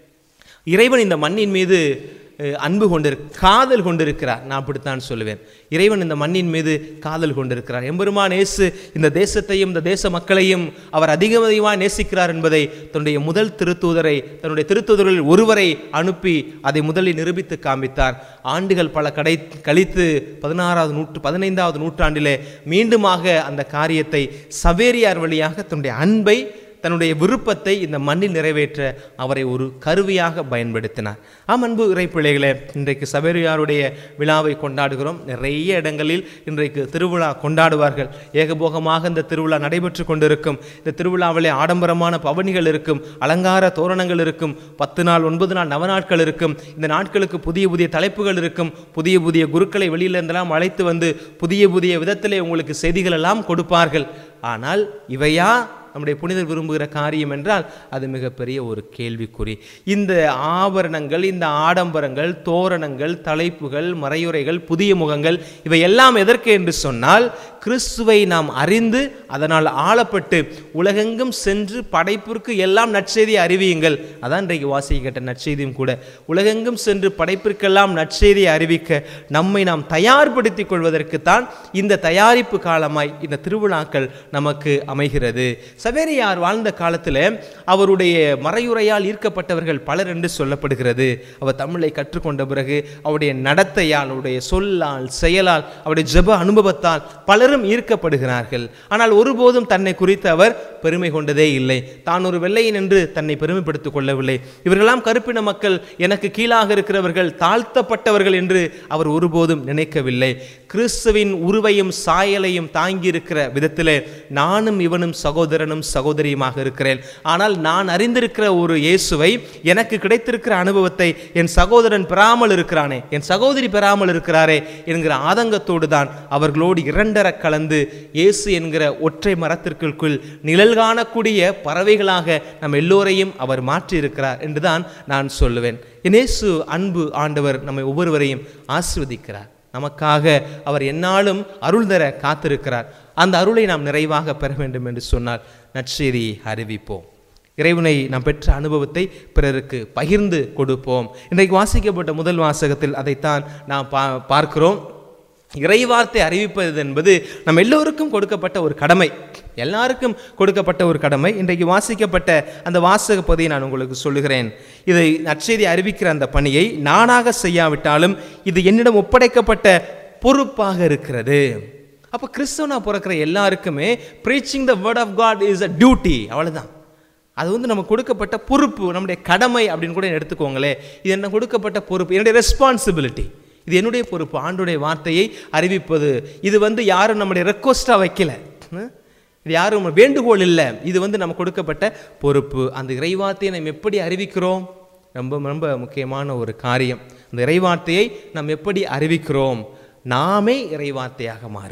இறைவன் இந்த மண்ணின் மீது அஹ், அன்பு கொண்டிரு காதல் கொண்டிருக்கிறார் நான் அப்படித்தான் சொல்லுவேன் இறைவன் இந்த மண்ணின் மீது காதல் கொண்டிருக்கிறார் எம்பெருமான் இயேசு இந்த தேசத்தையும் இந்த தேச மக்களையும் அவர் அதிகம் அதிகமாக நேசிக்கிறார் என்பதை தன்னுடைய முதல் திருத்தூதரை தன்னுடைய திருத்தூதர்களில் ஒருவரை அனுப்பி அதை முதலில் நிரூபித்து காண்பித்தார் ஆண்டுகள் பல கடை கழித்து பதினாறாவது நூற்று பதினைந்தாவது நூற்றாண்டிலே மீண்டுமாக அந்த காரியத்தை சவேரியார் வழியாக தன்னுடைய அன்பை தன்னுடைய விருப்பத்தை இந்த மண்ணில் நிறைவேற்ற அவரை ஒரு கருவியாக பயன்படுத்தினார் ஆம் அன்பு இறை பிள்ளைகளே இன்றைக்கு சபேரியாருடைய விழாவை கொண்டாடுகிறோம் நிறைய இடங்களில் இன்றைக்கு திருவிழா கொண்டாடுவார்கள் ஏகபோகமாக இந்த திருவிழா நடைபெற்று கொண்டிருக்கும் இந்த திருவிழாவிலே ஆடம்பரமான பவனிகள் இருக்கும் அலங்கார தோரணங்கள் இருக்கும் பத்து நாள் ஒன்பது நாள் நவநாட்கள் இருக்கும் இந்த நாட்களுக்கு புதிய புதிய தலைப்புகள் இருக்கும் புதிய புதிய குருக்களை வெளியிலிருந்தெல்லாம் அழைத்து வந்து புதிய புதிய விதத்திலே உங்களுக்கு செய்திகள் எல்லாம் கொடுப்பார்கள் ஆனால் இவையா நம்முடைய புனிதர் விரும்புகிற காரியம் என்றால் அது மிகப்பெரிய ஒரு கேள்விக்குறி இந்த ஆபரணங்கள் இந்த ஆடம்பரங்கள் தோரணங்கள் தலைப்புகள் மறையுறைகள் புதிய முகங்கள் இவை எல்லாம் எதற்கு என்று சொன்னால் கிறிஸ்துவை நாம் அறிந்து அதனால் ஆளப்பட்டு உலகெங்கும் சென்று படைப்பிற்கு எல்லாம் நற்செய்தி அறிவியுங்கள் அதான் இன்றைக்கு வாசிக்கப்பட்ட நற்செய்தியும் கூட உலகெங்கும் சென்று படைப்பிற்கெல்லாம் நற்செய்தியை அறிவிக்க நம்மை நாம் தயார்படுத்திக் கொள்வதற்குத்தான் இந்த தயாரிப்பு காலமாய் இந்த திருவிழாக்கள் நமக்கு அமைகிறது சவேரியார் வாழ்ந்த காலத்தில் அவருடைய மறையுறையால் ஈர்க்கப்பட்டவர்கள் பலர் என்று சொல்லப்படுகிறது அவர் தமிழை கற்றுக்கொண்ட பிறகு அவருடைய நடத்தையால் அவருடைய சொல்லால் செயலால் அவருடைய ஜெப அனுபவத்தால் பலரும் ஈர்க்கப்படுகிறார்கள் ஆனால் ஒருபோதும் தன்னை குறித்து அவர் பெருமை கொண்டதே இல்லை தான் ஒரு வெள்ளையன் என்று தன்னை பெருமைப்படுத்திக் கொள்ளவில்லை இவர்களெல்லாம் கருப்பின மக்கள் எனக்கு கீழாக இருக்கிறவர்கள் தாழ்த்தப்பட்டவர்கள் என்று அவர் ஒருபோதும் நினைக்கவில்லை கிறிஸ்துவின் உருவையும் சாயலையும் தாங்கியிருக்கிற விதத்திலே நானும் இவனும் சகோதரனும் சகோதரியுமாக இருக்கிறேன் ஆனால் நான் அறிந்திருக்கிற ஒரு இயேசுவை எனக்கு கிடைத்திருக்கிற அனுபவத்தை என் சகோதரன் பெறாமல் இருக்கிறானே என் சகோதரி பெறாமல் இருக்கிறாரே என்கிற ஆதங்கத்தோடு தான் அவர்களோடு இரண்டர கலந்து இயேசு என்கிற ஒற்றை மரத்திற்குள் நிழல் காணக்கூடிய பறவைகளாக நம் எல்லோரையும் அவர் மாற்றியிருக்கிறார் என்றுதான் நான் சொல்லுவேன் என் இயேசு அன்பு ஆண்டவர் நம்மை ஒவ்வொருவரையும் ஆசிர்வதிக்கிறார் நமக்காக அவர் எந்நாளும் அருள் தர காத்திருக்கிறார் அந்த அருளை நாம் நிறைவாக பெற வேண்டும் என்று சொன்னால் நற்செய்தியை அறிவிப்போம் இறைவனை நாம் பெற்ற அனுபவத்தை பிறருக்கு பகிர்ந்து கொடுப்போம் இன்றைக்கு வாசிக்கப்பட்ட முதல் வாசகத்தில் அதைத்தான் நாம் பா பார்க்கிறோம் இறைவார்த்தை அறிவிப்பது என்பது நம்ம எல்லோருக்கும் கொடுக்கப்பட்ட ஒரு கடமை எல்லாருக்கும் கொடுக்கப்பட்ட ஒரு கடமை இன்றைக்கு வாசிக்கப்பட்ட அந்த வாசக பகுதியை நான் உங்களுக்கு சொல்லுகிறேன் இதை நற்செய்தி அறிவிக்கிற அந்த பணியை நானாக செய்யாவிட்டாலும் இது என்னிடம் ஒப்படைக்கப்பட்ட பொறுப்பாக இருக்கிறது அப்போ கிறிஸ்தவனா பிறக்கிற எல்லாருக்குமே preaching the word of God is a duty அவ்வளவுதான் அது வந்து நமக்கு கொடுக்கப்பட்ட பொறுப்பு நம்முடைய கடமை அப்படின்னு கூட எடுத்துக்கோங்களேன் இது என்ன கொடுக்கப்பட்ட பொறுப்பு என்னுடைய ரெஸ்பான்சிபிலிட்டி இது என்னுடைய பொறுப்பு ஆண்டுடைய வார்த்தையை அறிவிப்பது இது வந்து யாரும் நம்முடைய ரெக்வஸ்டாக வைக்கல ம்? இது யாரும் நம்ம வேண்டுகோள் இல்லை இது வந்து நம்ம கொடுக்கப்பட்ட பொறுப்பு அந்த இறைவார்த்தையை நம்ம எப்படி அறிவிக்கிறோம் ரொம்ப ரொம்ப முக்கியமான ஒரு காரியம் அந்த இறைவார்த்தையை நாம் எப்படி அறிவிக்கிறோம் நாமே இறைவார்த்தையாக மாறுவது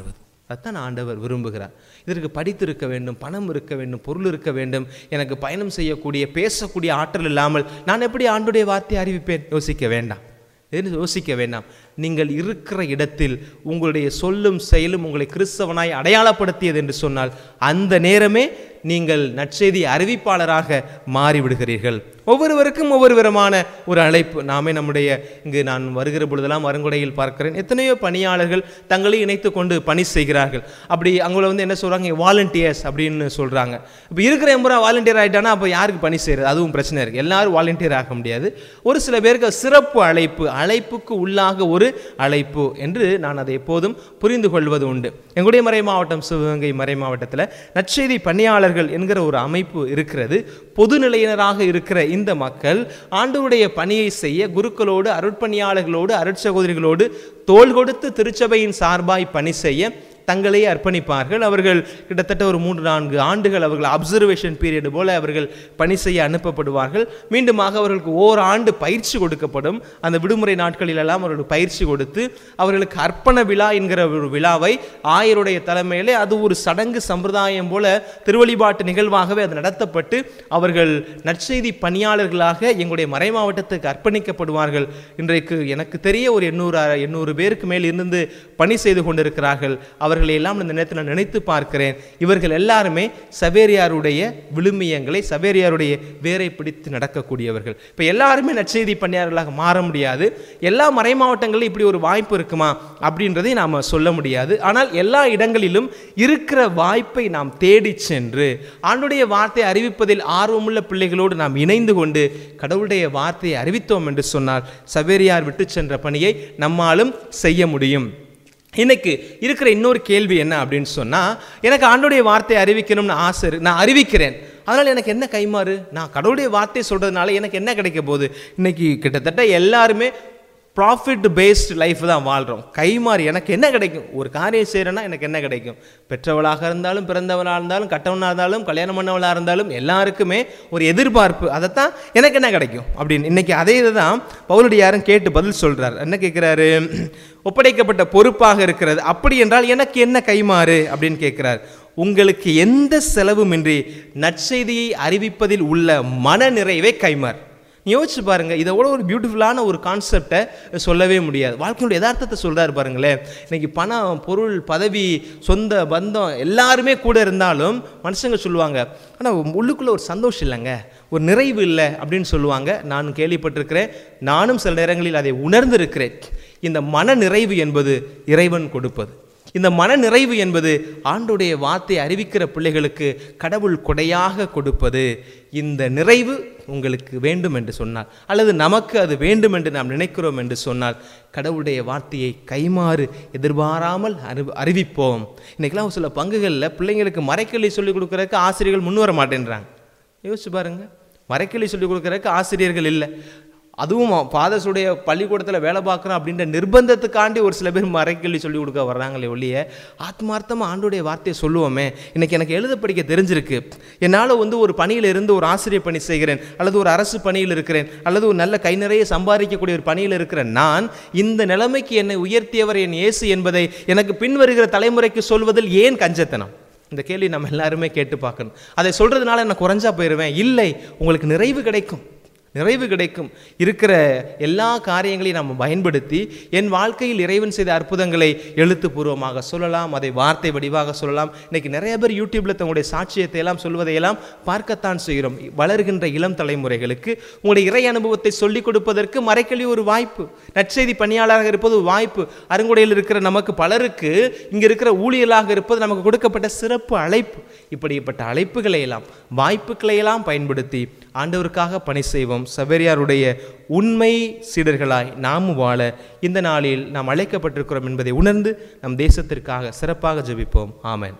அதான் ஆண்டவர் விரும்புகிறார் இதற்கு படித்திருக்க வேண்டும் பணம் இருக்க வேண்டும் பொருள் இருக்க வேண்டும் எனக்கு பயணம் செய்யக்கூடிய பேசக்கூடிய ஆற்றல் இல்லாமல் நான் எப்படி ஆண்டுடைய வார்த்தையை அறிவிப்பேன் யோசிக்க வேண்டாம் எதுன்னு யோசிக்க வேண்டாம் நீங்கள் இருக்கிற இடத்தில் உங்களுடைய சொல்லும் செயலும் உங்களை கிறிஸ்தவனாய் அடையாளப்படுத்தியது என்று சொன்னால் அந்த நேரமே நீங்கள் நற்செய்தி அறிவிப்பாளராக மாறிவிடுகிறீர்கள் ஒவ்வொருவருக்கும் ஒவ்வொரு விதமான ஒரு அழைப்பு நாமே நம்முடைய இங்கு நான் வருகிற பொழுதெல்லாம் வருங்குடையில் பார்க்கிறேன் எத்தனையோ பணியாளர்கள் தங்களை இணைத்து கொண்டு பணி செய்கிறார்கள் அப்படி அவங்கள வந்து என்ன சொல்றாங்க வாலண்டியர்ஸ் அப்படின்னு சொல்றாங்க இப்போ இருக்கிற எம்பரா வாலண்டியர் ஆயிட்டானா அப்போ யாருக்கு பணி செய்யறது அதுவும் பிரச்சனை இருக்கு எல்லாரும் வாலண்டியர் ஆக முடியாது ஒரு சில பேருக்கு சிறப்பு அழைப்பு அழைப்புக்கு உள்ளாக ஒரு அழைப்பு என்று நான் அதை எப்போதும் புரிந்து கொள்வது உண்டு எங்களுடைய மறை மாவட்டம் சிவகங்கை மறை மாவட்டத்தில் நற்செய்தி பணியாளர்கள் என்கிற ஒரு அமைப்பு இருக்கிறது பொதுநிலையினராக இருக்கிற இந்த மக்கள் ஆண்டவருடைய பணியை செய்ய குருக்களோடு அருட்பணியாளர்களோடு அருட்சகோதரிகளோடு தோள் கொடுத்து திருச்சபையின் சார்பாய் பணி செய்ய தங்களை அர்ப்பணிப்பார்கள் அவர்கள் கிட்டத்தட்ட ஒரு மூன்று நான்கு ஆண்டுகள் அவர்கள் அப்சர்வேஷன் பீரியட் போல அவர்கள் பணி செய்ய அனுப்பப்படுவார்கள் மீண்டுமாக அவர்களுக்கு ஓராண்டு பயிற்சி கொடுக்கப்படும் அந்த விடுமுறை நாட்களிலெல்லாம் அவர்களுக்கு பயிற்சி கொடுத்து அவர்களுக்கு அர்ப்பண விழா என்கிற ஒரு விழாவை ஆயருடைய தலைமையிலே அது ஒரு சடங்கு சம்பிரதாயம் போல திருவழிபாட்டு நிகழ்வாகவே அது நடத்தப்பட்டு அவர்கள் நற்செய்தி பணியாளர்களாக எங்களுடைய மறை மாவட்டத்துக்கு அர்ப்பணிக்கப்படுவார்கள் இன்றைக்கு எனக்கு தெரிய ஒரு எண்ணூறு எண்ணூறு பேருக்கு மேல் இருந்து பணி செய்து கொண்டிருக்கிறார்கள் அவர்களை எல்லாம் இந்த நேரத்தில் நான் நினைத்து பார்க்கிறேன் இவர்கள் எல்லாருமே சவேரியாருடைய விழுமியங்களை சவேரியாருடைய வேரை பிடித்து நடக்கக்கூடியவர்கள் இப்போ எல்லாருமே நற்செய்தி பணியாளர்களாக மாற முடியாது எல்லா மறை மாவட்டங்களிலும் இப்படி ஒரு வாய்ப்பு இருக்குமா அப்படின்றதை நாம் சொல்ல முடியாது ஆனால் எல்லா இடங்களிலும் இருக்கிற வாய்ப்பை நாம் தேடி சென்று ஆண்டுடைய வார்த்தையை அறிவிப்பதில் ஆர்வமுள்ள பிள்ளைகளோடு நாம் இணைந்து கொண்டு கடவுளுடைய வார்த்தையை அறிவித்தோம் என்று சொன்னால் சவேரியார் விட்டு சென்ற பணியை நம்மாலும் செய்ய முடியும் இன்னைக்கு இருக்கிற இன்னொரு கேள்வி என்ன அப்படின்னு சொன்னால் எனக்கு ஆண்டோடைய வார்த்தையை அறிவிக்கணும்னு ஆசை இருக்கு நான் அறிவிக்கிறேன் அதனால் எனக்கு என்ன கைமாறு நான் கடவுளுடைய வார்த்தையை சொல்கிறதுனால எனக்கு என்ன கிடைக்க போகுது இன்னைக்கு கிட்டத்தட்ட எல்லாருமே ப்ராஃபிட் பேஸ்ட் லைஃப் தான் வாழ்கிறோம் கைமாறி எனக்கு என்ன கிடைக்கும் ஒரு காரியம் செய்கிறேன்னா எனக்கு என்ன கிடைக்கும் பெற்றவளாக இருந்தாலும் பிறந்தவளாக இருந்தாலும் கட்டவனாக இருந்தாலும் கல்யாணம் பண்ணவளாக இருந்தாலும் எல்லாருக்குமே ஒரு எதிர்பார்ப்பு அதைத்தான் எனக்கு என்ன கிடைக்கும் அப்படின்னு இன்னைக்கு அதே இதை தான் பவுலடி யாரும் கேட்டு பதில் சொல்கிறார் என்ன கேட்குறாரு ஒப்படைக்கப்பட்ட பொறுப்பாக இருக்கிறது அப்படி என்றால் எனக்கு என்ன கைமாறு அப்படின்னு கேட்குறார் உங்களுக்கு எந்த செலவுமின்றி நற்செய்தியை அறிவிப்பதில் உள்ள மன நிறைவே கைமாறு நீ யோசிச்சு பாருங்க இதை விட ஒரு பியூட்டிஃபுல்லான ஒரு கான்செப்டை சொல்லவே முடியாது வாழ்க்கையோட யதார்த்தத்தை சொல்றாரு பாருங்களேன் இன்னைக்கு பணம் பொருள் பதவி சொந்த பந்தம் எல்லாருமே கூட இருந்தாலும் மனுஷங்க சொல்லுவாங்க ஆனால் உள்ளுக்குள்ள ஒரு சந்தோஷம் இல்லைங்க ஒரு நிறைவு இல்லை அப்படின்னு சொல்லுவாங்க நான் கேள்விப்பட்டிருக்கிறேன் நானும் சில நேரங்களில் அதை உணர்ந்திருக்கிறேன் இந்த மன நிறைவு என்பது இறைவன் கொடுப்பது இந்த மன நிறைவு என்பது ஆண்டுடைய வார்த்தை அறிவிக்கிற பிள்ளைகளுக்கு கடவுள் கொடையாக கொடுப்பது இந்த நிறைவு உங்களுக்கு வேண்டும் என்று சொன்னால் அல்லது நமக்கு அது வேண்டும் என்று நாம் நினைக்கிறோம் என்று சொன்னால் கடவுளுடைய வார்த்தையை கைமாறு எதிர்பாராமல் அறி அறிவிப்போம் இன்றைக்கெல்லாம் சில பங்குகளில் பிள்ளைங்களுக்கு மறைக்கல்வி சொல்லிக் கொடுக்குறதுக்கு ஆசிரியர்கள் முன் வர மாட்டேன்றாங்க யோசிச்சு பாருங்க மறைக்கல்வி சொல்லிக் கொடுக்குறதுக்கு ஆசிரியர்கள் இல்லை அதுவும் ஃபாதர்ஸுடைய பள்ளிக்கூடத்தில் வேலை பார்க்குறோம் அப்படின்ற நிர்பந்தத்துக்காண்டி ஒரு சில பேர் மறைக்கல்வி சொல்லிக் கொடுக்க வர்றாங்களே ஒழிய ஆத்மார்த்தமாக ஆண்டுடைய வார்த்தையை சொல்லுவோமே இன்னைக்கு எனக்கு எழுத படிக்க தெரிஞ்சிருக்கு என்னால் வந்து ஒரு பணியில் இருந்து ஒரு ஆசிரியர் பணி செய்கிறேன் அல்லது ஒரு அரசு பணியில் இருக்கிறேன் அல்லது ஒரு நல்ல கை நிறைய சம்பாதிக்கக்கூடிய ஒரு பணியில் இருக்கிற நான் இந்த நிலைமைக்கு என்னை உயர்த்தியவர் என் இயேசு என்பதை எனக்கு பின்வருகிற தலைமுறைக்கு சொல்வதில் ஏன் கஞ்சத்தனம் இந்த கேள்வி நம்ம எல்லாருமே கேட்டு பார்க்கணும் அதை சொல்றதுனால என்ன குறைஞ்சா போயிடுவேன் இல்லை உங்களுக்கு நிறைவு கிடைக்கும் நிறைவு கிடைக்கும் இருக்கிற எல்லா காரியங்களையும் நம்ம பயன்படுத்தி என் வாழ்க்கையில் இறைவன் செய்த அற்புதங்களை எழுத்துப்பூர்வமாக சொல்லலாம் அதை வார்த்தை வடிவாக சொல்லலாம் இன்னைக்கு நிறைய பேர் யூடியூப்ல தங்களுடைய சாட்சியத்தை எல்லாம் சொல்வதையெல்லாம் பார்க்கத்தான் செய்கிறோம் வளர்கின்ற இளம் தலைமுறைகளுக்கு உங்களுடைய இறை அனுபவத்தை சொல்லிக் கொடுப்பதற்கு மறைக்கல்வி ஒரு வாய்ப்பு நற்செய்தி பணியாளராக இருப்பது ஒரு வாய்ப்பு அருங்குடையில் இருக்கிற நமக்கு பலருக்கு இங்க இருக்கிற ஊழியலாக இருப்பது நமக்கு கொடுக்கப்பட்ட சிறப்பு அழைப்பு இப்படிப்பட்ட அழைப்புகளை எல்லாம் வாய்ப்புகளை எல்லாம் பயன்படுத்தி ஆண்டவருக்காக பணி செய்வோம் சபரியாருடைய உண்மை சீடர்களாய் நாமும் வாழ இந்த நாளில் நாம் அழைக்கப்பட்டிருக்கிறோம் என்பதை உணர்ந்து நம் தேசத்திற்காக சிறப்பாக ஜெபிப்போம் ஆமென்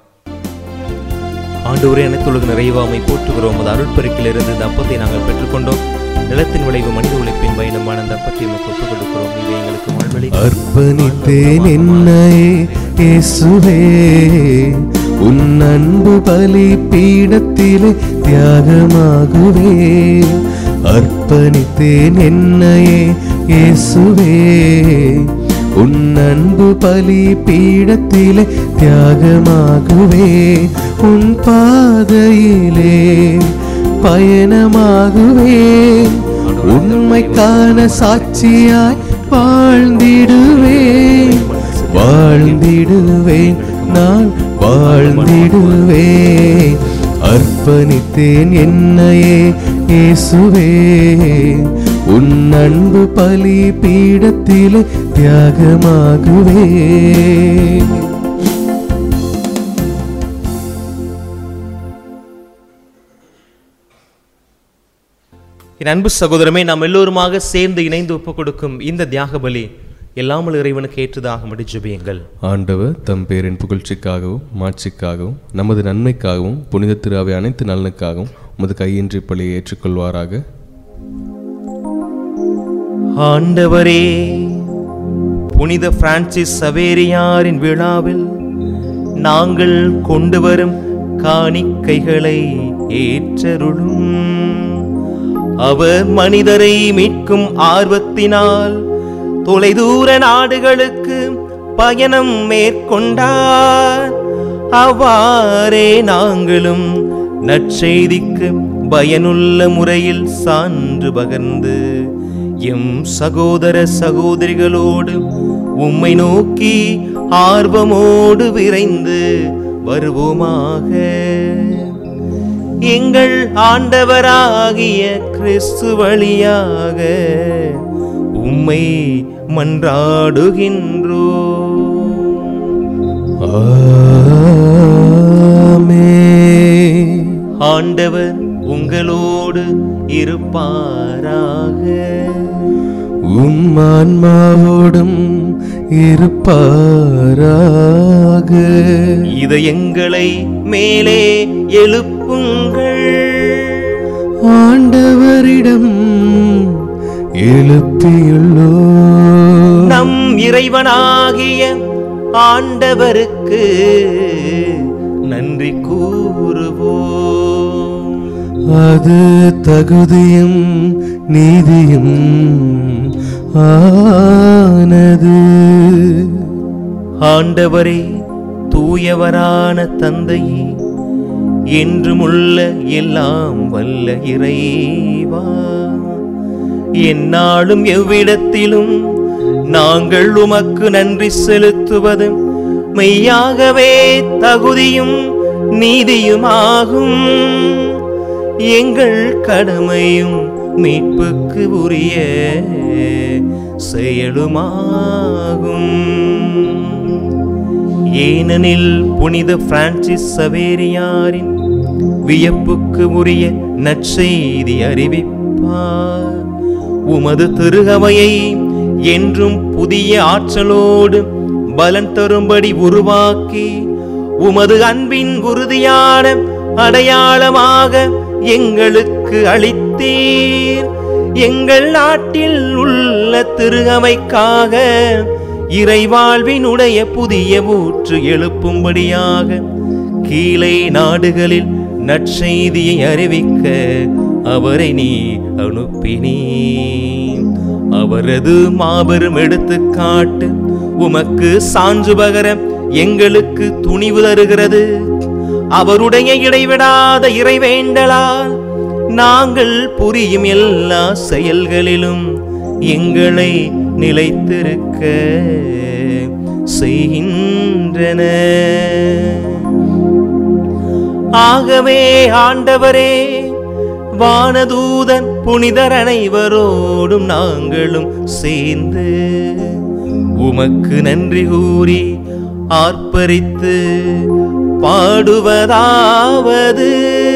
ஆண்டவரே அனைத்துலக நிறைவாமை போற்றுகிறோம் அது அருட்பெருக்கிலிருந்து இந்த அப்பத்தை நாங்கள் பெற்றுக்கொண்டோம் நிலத்தின் விளைவு மனித உழைப்பின் பயணமான அந்த அப்பத்தை நமக்கு ஒப்புக் கொடுக்கிறோம் இவை எங்களுக்கு வாழ்வழி அர்ப்பணித்தேன் என்னையே இயேசுவே உன் அன்பு பலி பீடத்திலே தியாகமாகுவே அர்ப்பணித்தேன் என்னையே இயேசுவே உன் அன்பு பலி பீடத்திலே தியாகமாகுவே உன் பாதையிலே பயணமாகுவே உண்மைக்கான சாட்சியாய் வாழ்ந்திடுவேன் வாழ்ந்திடுவேன் நான் வாழ்ந்திடுவேன் அர்ப்பணித்தேன் என்னையே இயேசுவே உன் அன்பு பலி பீடத்திலே தியாகமாகுவே என் அன்பு சகோதரமே நாம் எல்லோருமாக சேர்ந்து இணைந்து ஒப்புக் கொடுக்கும் இந்த தியாக பலி எல்லாமல் இறைவனுக்கு ஏற்றதாக ஜெபியுங்கள் ஆண்டவர் தம் பேரின் புகழ்ச்சிக்காகவும் மாட்சிக்காகவும் நமது நன்மைக்காகவும் புனித திருவை அனைத்து நலனுக்காகவும் உமது கையின்றி பலியை ஏற்றுக்கொள்வாராக ஆண்டவரே புனித பிரான்சிஸ் சவேரியாரின் விழாவில் நாங்கள் கொண்டு வரும் காணிக்கைகளை ஏற்றருளும் அவர் மனிதரை மீட்கும் ஆர்வத்தினால் தொலைதூர நாடுகளுக்கு பயணம் மேற்கொண்டார் அவ்வாறே நாங்களும் நற்செய்திக்கு பயனுள்ள முறையில் சான்று பகர்ந்து எம் சகோதர சகோதரிகளோடு உம்மை நோக்கி ஆர்வமோடு விரைந்து வருவோமாக எங்கள் ஆண்டவராகிய கிறிஸ்து வழியாக உம்மை மன்றாடுகின்றோ ஆமென். ஆண்டவர் உங்களோடு இருப்பாராக உம் ஆன்மாவோடும் இருப்பாராக இதயங்களை மேலே எழுப்புங்கள் ஆண்டவரிடம் எழுப்பியுள்ளோ நம் இறைவனாகிய ஆண்டவருக்கு நன்றி கூறுவோம் அது தகுதியும் நீதியும் ஆனது ஆண்டவரே தூயவரான தந்தையே என்றுமுள்ள எல்லாம் வல்ல இறைவா எந்நாளும் எவ்விடத்திலும் நாங்கள் உமக்கு நன்றி செலுத்துவது மெய்யாகவே தகுதியும் நீதியுமாகும் எங்கள் கடமையும் மீட்புக்கு உரிய செயலுமாகும் ஏனெனில் புனித பிரான்சிஸ் சவேரியாரின் வியப்புக்கு உரிய நற்செய்தி அறிவிப்பார் உமது திருகவையை என்றும் புதிய ஆற்றலோடு பலன் தரும்படி உருவாக்கி உமது அன்பின் உறுதியான அடையாளமாக எங்களுக்கு அளித்தீர் எங்கள் நாட்டில் உள்ள திருகமைக்காக இறைவாழ்வினுடைய புதிய ஊற்று எழுப்பும்படியாக கீழே நாடுகளில் நற்செய்தியை அறிவிக்க அவரை நீ அனுப்பினீ அவரது மாபெரும் எடுத்துக்காட்டு உமக்கு சான்று பகர எங்களுக்கு துணிவு தருகிறது அவருடைய இடைவிடாத இறைவேண்டலால் நாங்கள் புரியும் எல்லா செயல்களிலும் எங்களை நிலைத்திருக்க செய்கின்றன ஆகவே ஆண்டவரே வானதூதன் புனிதர் அனைவரோடும் நாங்களும் சேர்ந்து உமக்கு நன்றி கூறி ஆர்ப்பரித்து பாடுவதாவது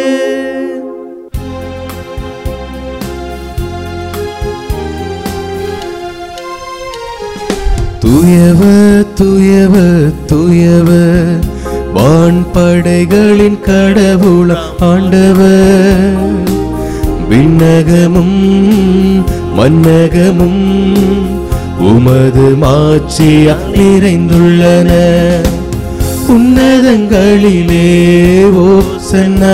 துயவ துயவ துயவ வான்படைகளின் கடவுள ஆண்டவர் விண்ணகமும் மன்னகமும் உமது மாட்சியா நிறைந்துள்ளன உன்னதங்களிலே ஓசன்னா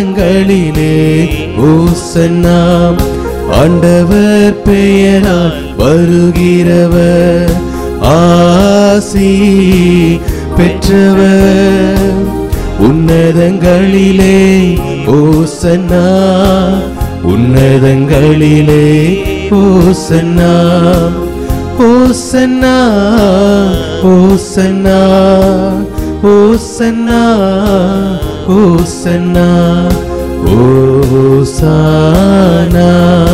உன்னதங்களிலே ஓசன்னா ஆண்டவர் பெயரால் வருகிறவர் ஆசி பெற்றவர் உன்னதங்களிலே ஓசன்னா உன்னதங்களிலே ஓசன்னா ஓசன்னா ஓசன்னா ஓசன்னா ஓசன்னா ஓசானா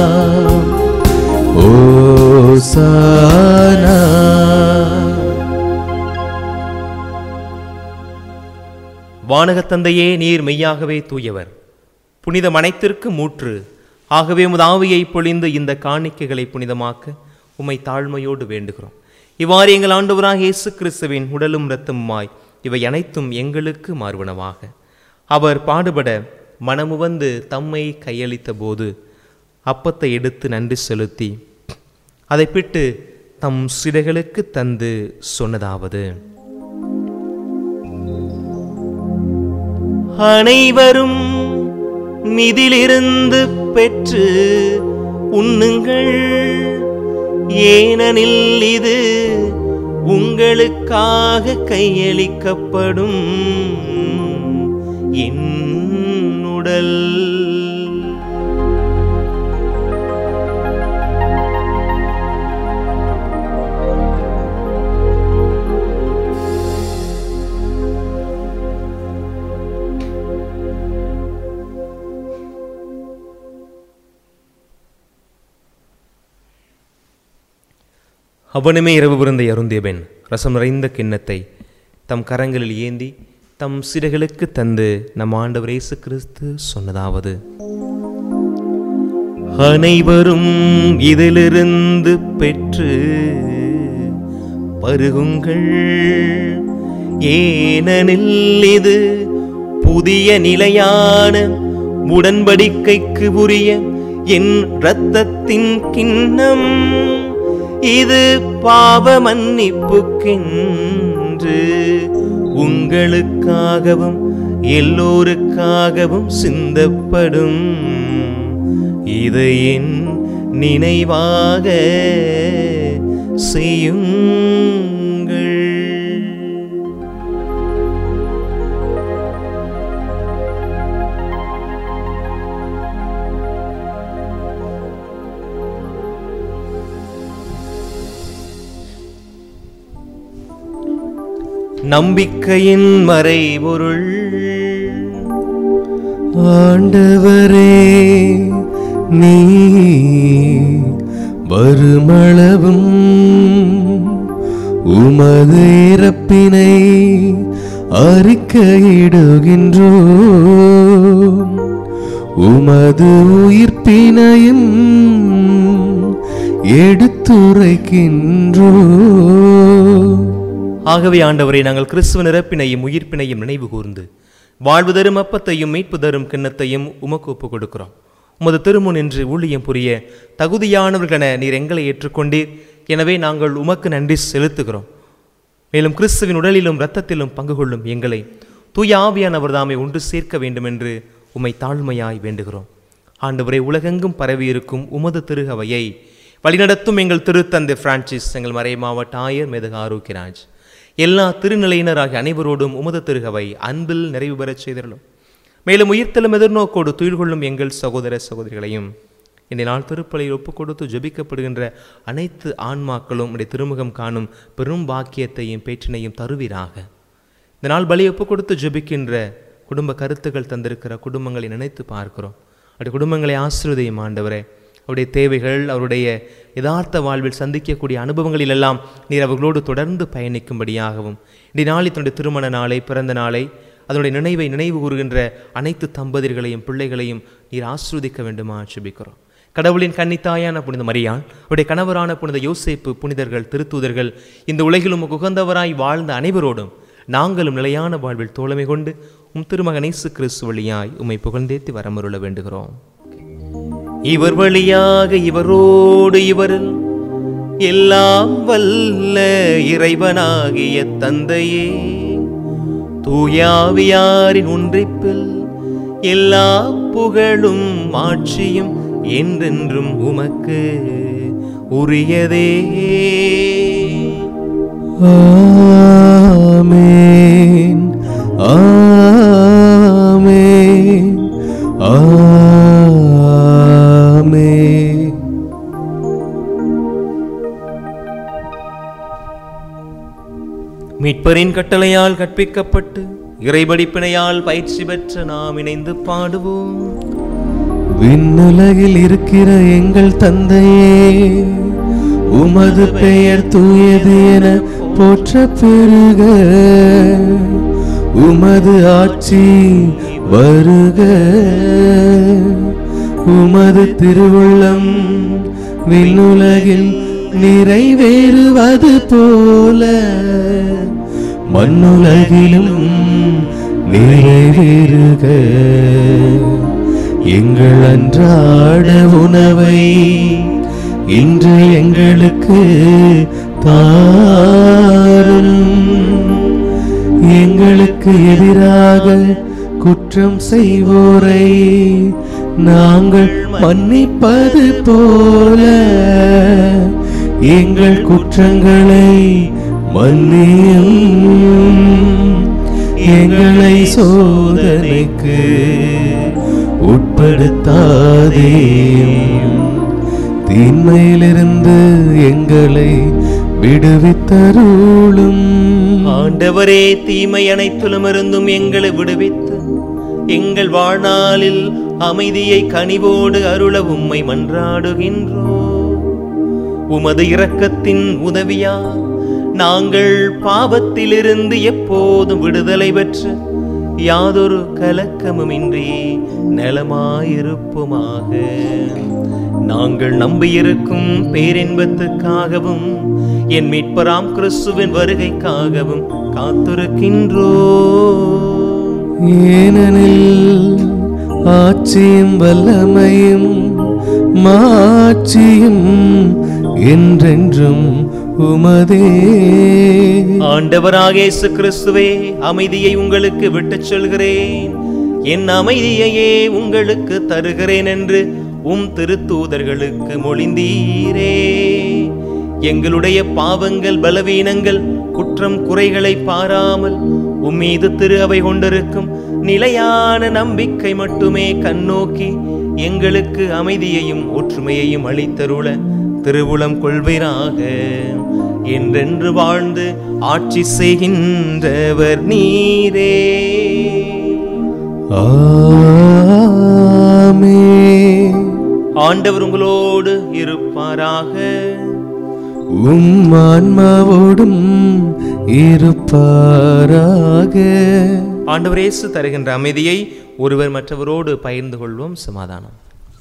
ஓசானா வானகத் தந்தையே நீர் மெய்யாகவே தூயவர் புனித மனைத்திற்கு மூற்று ஆகவே உமது ஆவியை பொழிந்து இந்த காணிக்கைகளை புனிதமாக்க உம்மை தாழ்மையோடு வேண்டுகிறோம் இவ்வாறு எங்கள் ஆண்டவராக இயேசு கிறிஸ்துவின் உடலும் இரத்தமுமாய் இவை அனைத்தும் எங்களுக்கு மாறுவனவாக அவர் பாடுபட மனமுவந்து தம்மை கையளித்த போது அப்பத்தை எடுத்து நன்றி செலுத்தி அதை பிட்டு தம் சிடைகளுக்கு தந்து சொன்னதாவது அனைவரும் மிதிலிருந்து பெற்று உண்ணுங்கள் ஏனெனில் இது உங்களுக்காக கையளிக்கப்படும் என் உடல் அவனுமே இரவு விருந்தை அருந்தியவன் ரசம் நிறைந்த கிண்ணத்தை தம் கரங்களில் ஏந்தி தம் சிறைகளுக்கு தந்து நம் ஆண்டவர் இயேசு கிறிஸ்து சொன்னதாவது அனைவரும் இதிலிருந்து பெற்று பருகுங்கள் ஏனெனில் இது புதிய நிலையான உடன்படிக்கைக்கு உரிய என் இரத்தத்தின் கிண்ணம் இது பாவ மன்னிப்புக்கென்று உங்களுக்காகவும் எல்லோருக்காகவும் சிந்தப்படும் இதை என் நினைவாக செய்யுங்கள் நம்பிக்கையின் மறைபொருள் ஆண்டவரே நீ வருமளவும் உமது இறப்பினை அறிக்கையிடுகின்றோம் உமது உயிர்ப்பினையும் எடுத்துரைக்கின்றோம் ஆகவே ஆண்டவரை நாங்கள் கிறிஸ்துவ நிரப்பினையும் உயிர்ப்பினையும் நினைவு கூர்ந்து வாழ்வு தரும் அப்பத்தையும் மீட்பு தரும் கிண்ணத்தையும் உமக்கு ஒப்புக் கொடுக்கிறோம் உமது திருமுன் என்று ஊழியம் புரிய தகுதியானவர்களென நீர் எங்களை ஏற்றுக்கொண்டீர் எனவே நாங்கள் உமக்கு நன்றி செலுத்துகிறோம் மேலும் கிறிஸ்துவின் உடலிலும் இரத்தத்திலும் பங்கு கொள்ளும் எங்களை தூய ஆவியானவர் தாமே ஒன்று சேர்க்க வேண்டும் என்று உம்மை தாழ்மையாய் வேண்டுகிறோம் ஆண்டவரை உலகெங்கும் பரவியிருக்கும் உமது திருகவையை வழிநடத்தும் எங்கள் திருத்தந்தை பிரான்சிஸ் எங்கள் மறை மாவட்ட ஆயர் மேதக ஆரோக்கியராஜ் எல்லா திருநிலையினராகிய அனைவரோடும் உமது திருகவை அன்பில் நிறைவு பெறச் செய்திருளும் மேலும் உயிர்த்தலும் எதிர்நோக்கோடு துயில் கொள்ளும் எங்கள் சகோதர சகோதரிகளையும் இந்த நாள் திருப்பலியில் ஒப்புக் கொடுத்து ஜெபிக்கப்படுகின்ற அனைத்து ஆன்மாக்களும் உடைய திருமுகம் காணும் பெரும் பாக்கியத்தையும் பேற்றினையும் தருவீராக இந்த நாள் பலி ஒப்புக் கொடுத்து ஜெபிக்கின்ற குடும்ப கருத்துக்கள் தந்திருக்கிற குடும்பங்களை நினைத்து பார்க்கிறோம் அப்படி குடும்பங்களை ஆசிர்வதையும் ஆண்டவரே அவருடைய தேவைகள் அவருடைய யதார்த்த வாழ்வில் சந்திக்கக்கூடிய அனுபவங்களிலெல்லாம் நீர் அவர்களோடு தொடர்ந்து பயணிக்கும்படியாகவும் இந்த நாளில் தன்னுடைய திருமண நாளை பிறந்த நாளை அதனுடைய நினைவை நினைவு கூறுகின்ற அனைத்து தம்பதியர்களையும் பிள்ளைகளையும் நீர் ஆசிர்வதிக்க வேண்டுமா ஜெபிக்கிறோம் கடவுளின் கன்னித்தாயான புனித மரியாள் அவருடைய கணவரான புனித யோசேப்பு புனிதர்கள் திருத்தூதர்கள் இந்த உலகிலும் உமக்கு உகந்தவராய் வாழ்ந்த அனைவரோடும் நாங்களும் நிலையான வாழ்வில் தோழமை கொண்டு உம் திருமகன் இயேசு கிறிஸ்து வழியாய் உம்மை புகழ்ந்தேத்தி வரமருள வேண்டுகிறோம் இவர் வழியாக இவரோடு இவரில் எல்லாம் வல்ல இறைவனாகிய தந்தையே தூயாவியாரின் ஒன்றிப்பில் எல்லா புகழும் ஆட்சியும் என்றென்றும் உமக்கு உரியதே ஆமென் ஆமென் ஆமென் மீட்பரின் கட்டளையால் கற்பிக்கப்பட்டு இறைபடிப்பினையால் பயிற்சி பெற்ற நாம் இணைந்து பாடுவோம் விண்ணுலகில் இருக்கிற எங்கள் தந்தையே உமது பெயர் தூயது என போற்ற பெருக உமது ஆட்சி வருக உமது திருவுள்ளம் விண்ணுலகில் நிறைவேறுவது போல மண்ணுலகிலும் நிறைவேறுக எங்கள் அன்றாட உணவை இன்று எங்களுக்கு தாரும் எங்களுக்கு எதிராக குற்றம் செய்வோரை நாங்கள் மன்னிப்பது போல எங்கள் குற்றங்களை மன்னியும் எங்களை சோதனைக்கு உட்படுத்தாதேயும் தீமையிலிருந்து எங்களை விடுவித்தருளும் ஆண்டவரே தீமை அனைத்திலும் இருந்தும் எங்களை விடுவித்து எங்கள் வாழ்நாளில் அமைதியை கனிவோடு அருள உம்மை மன்றாடுகின்றோம் உமது இரக்கத்தின் உதவியா நாங்கள் பாவத்திலிருந்து எப்போதும் விடுதலை பெற்று யாதொரு கலக்கமுமின்றி நலமாயிருப்போமாக நாங்கள் நம்பியிருக்கும் பேரின்பத்துக்காகவும் என் மீட்பராம் கிறிஸ்துவின் வருகைக்காகவும் காத்திருக்கின்றோம் ஏனெனில் ஆட்சியும் வல்லமையும் மாட்சியும் என்றென்றும் உமதே ஆண்டவராக இயேசு கிறிஸ்துவே அமைதியை உங்களுக்கு விட்டுச் சொல்கிறேன் என் அமைதியையே உங்களுக்கு தருகிறேன் என்று உம் திருத்தூதர்களுக்கு மொழிந்தீரே எங்களுடைய பாவங்கள் பலவீனங்கள் குற்றம் குறைகளை பாராமல் உம்மீது திரு அவை கொண்டிருக்கும் நிலையான நம்பிக்கை மட்டுமே கண்ணோக்கி எங்களுக்கு அமைதியையும் ஒற்றுமையையும் அளித்தருள திருவுளம் கொள்வீராக என்றென்று வாழ்ந்து ஆட்சி செய்கின்றவர் நீரே ஆமென். ஆண்டவர் உங்களோடு இருப்பாராக உம் ஆன்மாவோடும் இருப்பாராக ஆண்டவர் இயேசு தருகின்ற அமைதியை ஒருவர் மற்றவரோடு பகிர்ந்து கொள்வோம் சமாதானம்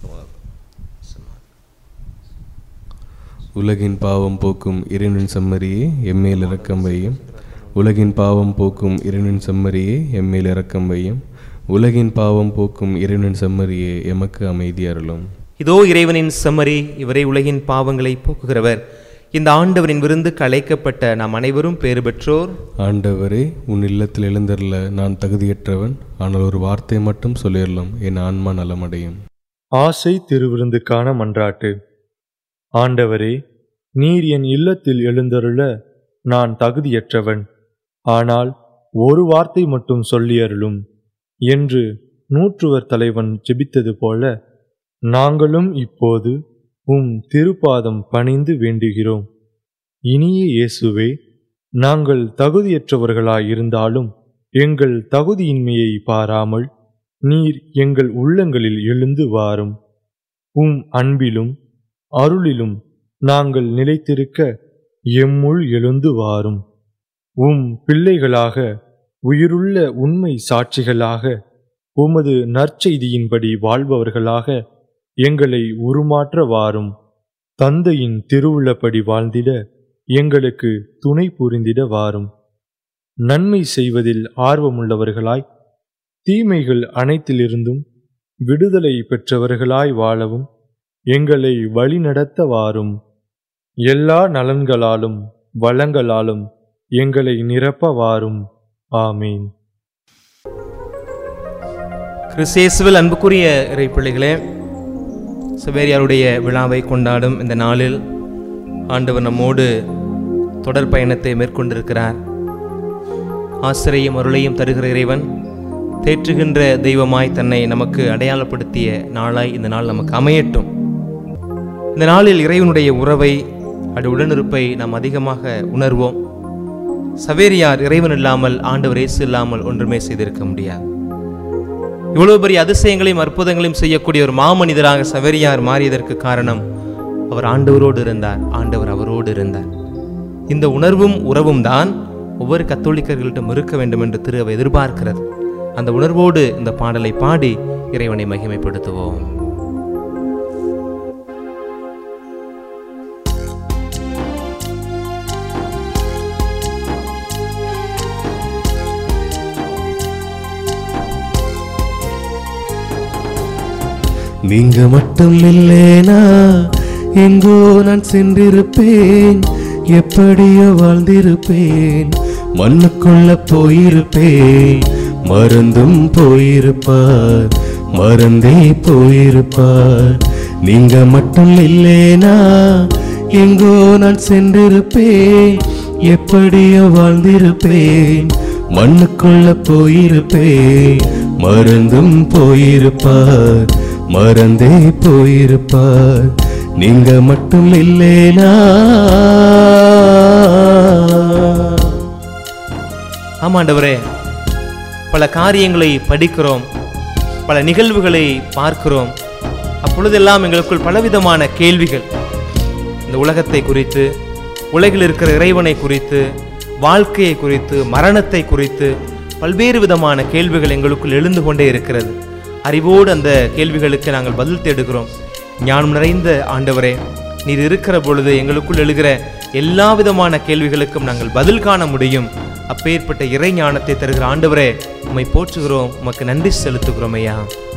உலகின் பாவம் போக்கும் இறைவனின் செம்மறியே எம்மேல் இரக்கம் வையும் உலகின் பாவம் போக்கும் இறைவனின் செம்மறியே எம்மேல் இரக்கம் வையும் உலகின் பாவம் போக்கும் இறைவனின் செம்மறியே எமக்கு அமைதி அருளும் இதோ இறைவனின் செம்மறி இவரை உலகின் பாவங்களை போக்குகிறவர் இந்த ஆண்டவரின் விருந்துக்கு அழைக்கப்பட்ட நாம் அனைவரும் பேறு பெற்றோர் ஆண்டவரே உன் இல்லத்தில் எழுந்தருள நான் தகுதியற்றவன் ஆனால் ஒரு வார்த்தை மட்டும் சொல்லிடலாம் என் ஆன்மா நலமடையும் ஆசை திருவிருந்துக்கான மன்றாட்டு ஆண்டவரே நீர் என் இல்லத்தில் எழுந்தருள நான் தகுதியற்றவன் ஆனால் ஒரு வார்த்தை மட்டும் சொல்லியருளும் என்று நூற்றுவர் தலைவன் ஜெபித்தது போல நாங்களும் இப்போது உம் திருப்பாதம் பணிந்து வேண்டுகிறோம் இனிய இயேசுவே நாங்கள் தகுதியற்றவர்களாயிருந்தாலும் எங்கள் தகுதியின்மையை பாராமல் நீர் எங்கள் உள்ளங்களில் எழுந்து வாரும் உம் அன்பிலும் அருளிலும் நாங்கள் நிலைத்திருக்க எம்முள் எழுந்து வாரும் உம் பிள்ளைகளாக உயிருள்ள உண்மை சாட்சிகளாக உமது நற்செய்தியின்படி வாழ்பவர்களாக எங்களை உருமாற்ற வாரும் தந்தையின் திருவுள்ளப்படி வாழ்ந்திட எங்களுக்கு துணை புரிந்திட வாரும் நன்மை செய்வதில் ஆர்வமுள்ளவர்களாய் தீமைகள் அனைத்திலிருந்தும் விடுதலை பெற்றவர்களாய் வாழவும் எங்களை வழிநடத்த வாரும் எல்லா நலன்களாலும் வளங்களாலும் எங்களை நிரப்ப வாரும் ஆமீன் கிறிஸ்தேசுவில் அன்புக்குரிய இறை பிள்ளைகளே சவேரியாருடைய விழாவை கொண்டாடும் இந்த நாளில் ஆண்டவர் நம்மோடு தொடர் பயணத்தை மேற்கொண்டிருக்கிறார் ஆசிரியம் அருளையும் தருகிற இறைவன் தேற்றுகின்ற தெய்வமாய் தன்னை நமக்கு அடையாளப்படுத்திய நாளாய் இந்த நாள் நமக்கு அமையட்டும் இந்த நாளில் இறைவனுடைய உறவை அது உடனிருப்பை நாம் அதிகமாக உணர்வோம் சவேரியார் இறைவன் இல்லாமல் ஆண்டவர் இயேசு இல்லாமல் ஒன்றுமே செய்திருக்க முடியாது இவ்வளவு பெரிய அதிசயங்களையும் அற்புதங்களையும் செய்யக்கூடிய ஒரு மாமனிதராக சவேரியார் மாறியதற்கு காரணம் அவர் ஆண்டவரோடு இருந்தார் ஆண்டவர் அவரோடு இருந்தார் இந்த உணர்வும் உறவும் தான் ஒவ்வொரு கத்தோலிக்கர்களிடம் இருக்க வேண்டும் என்று திரு அவை எதிர்பார்க்கிறது அந்த உணர்வோடு இந்த பாடலை பாடி இறைவனை மகிமைப்படுத்துவோம் நீங்க மட்டும் இல்லேனா எங்கோ நான் சென்றிருப்பேன் எப்படியோ வாழ்ந்திருப்பேன் மண்ணுக்குள்ள போயிருப்பேன் மறந்தும் போயிருப்பார் மறந்தே போயிருப்பார் நீங்க மட்டும் இல்லேனா எங்கோ நான் சென்றிருப்பேன் எப்படியோ வாழ்ந்திருப்பேன் மண்ணுக்குள்ள போயிருப்பேன் மறந்தும் போயிருப்பார் மறந்தே போயிருப்பார் நீங்க மட்டும் இல்லேனா ஆமாண்டவரே பல காரியங்களை படிக்கிறோம் பல நிகழ்வுகளை பார்க்கிறோம் அப்பொழுதெல்லாம் எங்களுக்குள் பலவிதமான கேள்விகள் இந்த உலகத்தை குறித்து உலகில் இருக்கிற இறைவனை குறித்து வாழ்க்கையை குறித்து மரணத்தை குறித்து பல்வேறு விதமான கேள்விகள் எங்களுக்குள் எழுந்து கொண்டே இருக்கிறது அறிவோடு அந்த கேள்விகளுக்கு நாங்கள் பதில் தேடுகிறோம் ஞானம் நிறைந்த ஆண்டவரே நீர் இருக்கிற பொழுது எங்களுக்குள் எழுகிற எல்லா விதமான கேள்விகளுக்கும் நாங்கள் பதில் காண முடியும் அப்பேற்பட்ட இறை ஞானத்தை தருகிற ஆண்டவரே உம்மை போற்றுகிறோம் உமக்கு நன்றி செலுத்துகிறோம் ஐயா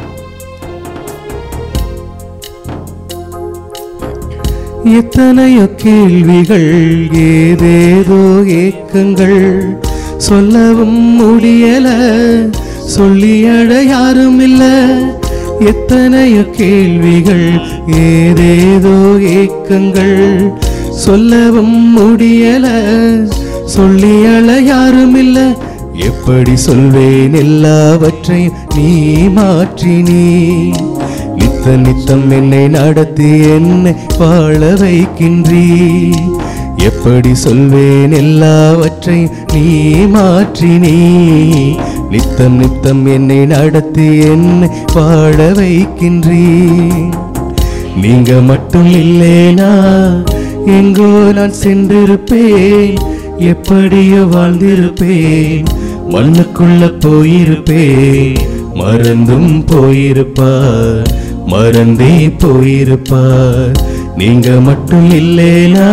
எத்தனையோ கேள்விகள் ஏதேதோ ஏக்கங்கள் சொல்லவும் முடியல சொல்லியட யாரும் இல்ல எத்தனையோ கேள்விகள் ஏதேதோ ஏக்கங்கள் சொல்லவும் முடியல சொல்லியல யாரும் இல்ல எப்படி சொல்வேன் எல்லாவற்றையும் நீ மாற்றினீ நித்த நித்தம் என்னை நடத்தி என்னை வாழ வைக்கின்றீ எப்படி சொல்வேன் எல்லாவற்றையும் நீ மாற்றி நீ நித்தம் நித்தம் என்னை நடத்தி என்னை வாழ வைக்கின்றீ நீங்க மட்டும் இல்லேனா எங்கோ நான் சென்றிருப்பேன் எப்படியோ வாழ்ந்திருப்பேன் மண்ணுக்குள்ள போயிருப்பேன் மறந்தும் போயிருப்பார் மறந்தே போயிருப்பார் நீங்க மட்டும் இல்லேனா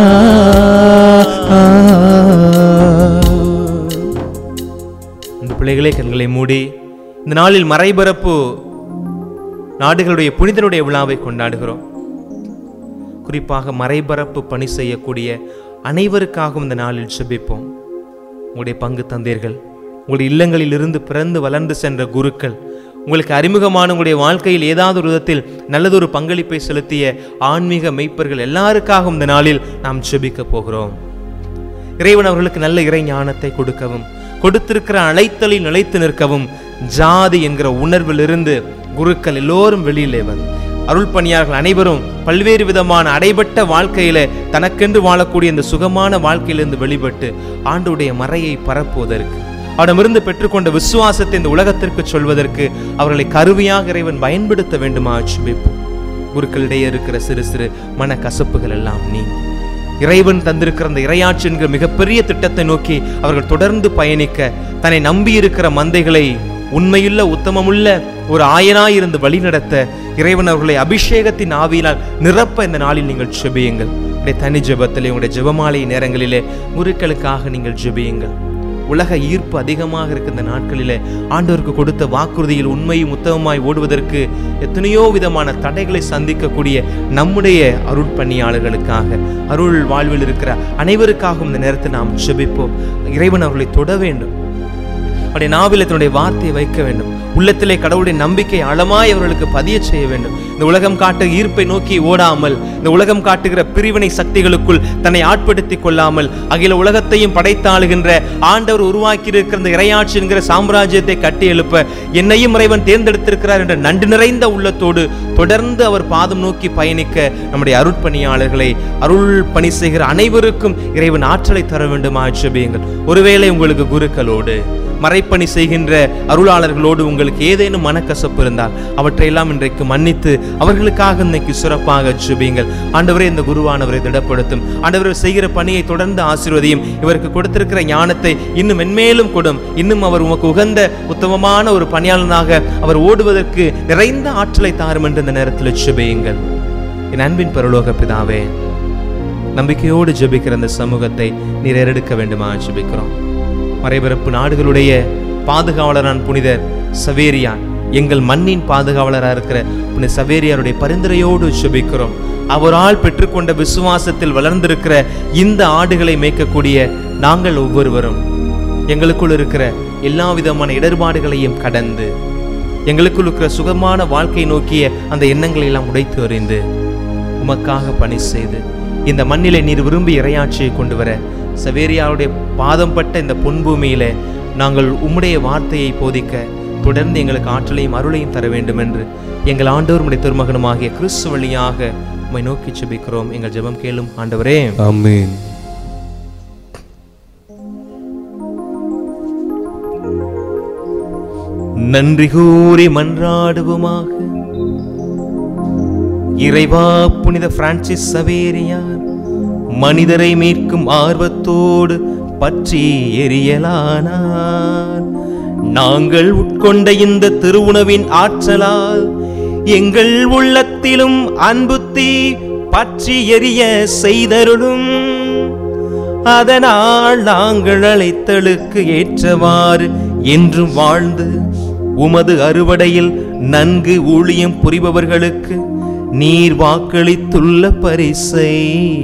இந்த பிள்ளைகளே கண்களை மூடி இந்த நாளில் மறைபரப்பு நாடுகளுடைய புனிதனுடைய விழாவை கொண்டாடுகிறோம் குறிப்பாக மறைபரப்பு பணி செய்யக்கூடிய அனைவருக்காகவும் இந்த நாளில் செபிப்போம் உங்களுடைய பங்கு தந்தீர்கள் உங்களுடைய இல்லங்களில் இருந்து பிறந்து வளர்ந்து சென்ற குருக்கள் உங்களுக்கு அறிமுகமான உங்களுடைய வாழ்க்கையில் ஏதாவது ஒரு விதத்தில் நல்லதொரு பங்களிப்பை செலுத்திய ஆன்மீக மெய்ப்பர்கள் எல்லாருக்காகவும் இந்த நாளில் நாம் செபிக்க போகிறோம் இறைவன் அவர்களுக்கு நல்ல இறை ஞானத்தை கொடுக்கவும் கொடுத்திருக்கிற அழைத்தலில் நிலைத்து நிற்கவும் ஜாதி என்கிற உணர்விலிருந்து குருக்கள் எல்லோரும் வெளியிலே வந்து அருள் பணியாளர்கள் அனைவரும் பல்வேறு விதமான அடைபட்ட வாழ்க்கையில தனக்கென்று வாழக்கூடிய இந்த சுகமான வாழ்க்கையிலிருந்து வெளிப்பட்டு ஆண்டுடைய மறையை பரப்புவதற்கு அவரிடமிருந்து பெற்றுக்கொண்ட விசுவாசத்தை இந்த உலகத்திற்கு சொல்வதற்கு அவர்களை கருவியாக இறைவன் பயன்படுத்த வேண்டுமா சுபிப்போம் குருக்களிடையே இருக்கிற சிறு சிறு மன கசப்புகள் எல்லாம் நீங்கி இறைவன் தந்திருக்கிற அந்த இறையாட்சி என்கிற மிகப்பெரிய திட்டத்தை நோக்கி அவர்கள் தொடர்ந்து பயணிக்க தன்னை நம்பி இருக்கிற மந்தைகளை உண்மையுள்ள உத்தமமுள்ள ஒரு ஆயனாயிருந்து வழிநடத்த இறைவன் அவர்களை அபிஷேகத்தின் ஆவியினால் நிரப்ப இந்த நாளில் நீங்கள் ஜெபியுங்கள் உடைய தனி ஜெபத்திலே உங்களுடைய ஜெபமாலை நேரங்களிலே குருக்களுக்காக நீங்கள் ஜெபியுங்கள் உலக ஈர்ப்பு அதிகமாக இருக்க இந்த நாட்களிலே ஆண்டவருக்கு கொடுத்த வாக்குறுதியில் உண்மையும் உத்தமமாய் ஓடுவதற்கு எத்தனையோ விதமான தடைகளை சந்திக்கக்கூடிய நம்முடைய அருள் பணியாளர்களுக்காக அருள் வாழ்வில் இருக்கிற அனைவருக்காகவும் இந்த நேரத்தில் நாம் ஜெபிப்போம் இறைவன் அவர்களை தொட வேண்டும் அவருடைய நாவில் தன்னுடைய வார்த்தையை வைக்க வேண்டும் உள்ளத்திலே கடவுளுடைய நம்பிக்கை ஆழமாய் அவர்களுக்கு பதிய செய்ய வேண்டும் இந்த உலகம் காட்டு ஈர்ப்பை நோக்கி ஓடாமல் இந்த உலகம் காட்டுகிற பிரிவினை சக்திகளுக்குள் தன்னை ஆட்படுத்திக் கொள்ளாமல் அகில உலகத்தையும் படைத்தாளுகின்ற ஆண்டவர் உருவாக்கி இருக்கிற இந்த இறையாட்சி என்கிற சாம்ராஜ்யத்தை கட்டி எழுப்ப என்னையும் இறைவன் தேர்ந்தெடுத்திருக்கிறார் என்ற நன்றி நிறைந்த உள்ளத்தோடு தொடர்ந்து அவர் பாதம் நோக்கி பயணிக்க நம்முடைய அருட்பணியாளர்களை அருள் பணி செய்கிற அனைவருக்கும் இறைவன் ஆற்றலை தர வேண்டும் ஆட்சேபியுங்கள் ஒருவேளை உங்களுக்கு குருக்களோடு மறைப்பணி செய்கின்ற அருளாளர்களோடு உங்களுக்கு ஏதேனும் மனக்கசப்பு இருந்தால் அவற்றையெல்லாம் இன்றைக்கு மன்னித்து அவர்களுக்காக இன்னைக்கு சிறப்பாக ஜெபியுங்கள் ஆண்டவரே இந்த குருவானவரை திடப்படுத்தும் ஆண்டவர் செய்கிற பணியை தொடர்ந்து ஆசீர்வதியும் இவருக்கு கொடுத்திருக்கிற ஞானத்தை இன்னும் மென்மேலும் கொடும் இன்னும் அவர் உமக்கு உகந்த உத்தமமான ஒரு பணியாளனாக அவர் ஓடுவதற்கு நிறைந்த ஆற்றலை தாரும் என்று இந்த நேரத்தில் ஜெபியுங்கள் என் அன்பின் பரலோக பிதாவே நம்பிக்கையோடு ஜெபிக்கிற அந்த சமூகத்தை நீர் ஏறெடுக்க வேண்டுமா ஜெபிக்கிறோம் மறைபரப்பு நாடுகளுடைய பாதுகாவலரான் புனிதர் சவேரியான் எங்கள் மண்ணின் பாதுகாவலராக இருக்கிற புனித சவேரியாருடைய பரிந்துரையோடு ஜெபிக்கிறோம் அவரால் பெற்றுக்கொண்ட விசுவாசத்தில் வளர்ந்திருக்கிற இந்த ஆடுகளை மேய்க்கக்கூடிய நாங்கள் ஒவ்வொருவரும் எங்களுக்குள் இருக்கிற எல்லா விதமான இடர்பாடுகளையும் கடந்து எங்களுக்குள் இருக்கிற சுகமான வாழ்க்கை நோக்கிய அந்த எண்ணங்களை எல்லாம் உடைத்து எறிந்து உமக்காக பணி செய்து இந்த மண்ணிலே நீர் விரும்பி இறையாட்சியை கொண்டு வர சவேரியாருடைய பாதம் பட்ட இந்த பொன்பூமியில நாங்கள் உம்முடைய வார்த்தையை போதிக்க தொடர்ந்து எங்களுக்கு ஆற்றலையும் அருளையும் தர வேண்டும் என்று எங்கள் ஆண்டவர் உடைய திருமகனுமாகிய கிறிஸ்து வழியாக உம்மை நோக்கி ஜெபிக்கிறோம் எங்கள் ஜெபம் கேளும் ஆண்டவரே ஆமென் நன்றி கூறி மன்றாடுவோமாக இறைவா புனித பிரான்சிஸ் சவேரியார் மனிதரை மீட்கும் ஆர்வத்தோடு பற்றி எரியலானார் நாங்கள் உட்கொண்ட இந்த திருவுணவின் ஆற்றலால் எங்கள் உள்ளத்திலும் அன்பு தீ பற்றி எரிய செய்தருளும் அதனால் நாங்கள் அழைத்தலுக்கு ஏற்றவாறு என்றும் வாழ்ந்து உமது அறுவடையில் நன்கு ஊழியம் புரிபவர்களுக்கு நீர் வாக்களித்துள்ள பரிசை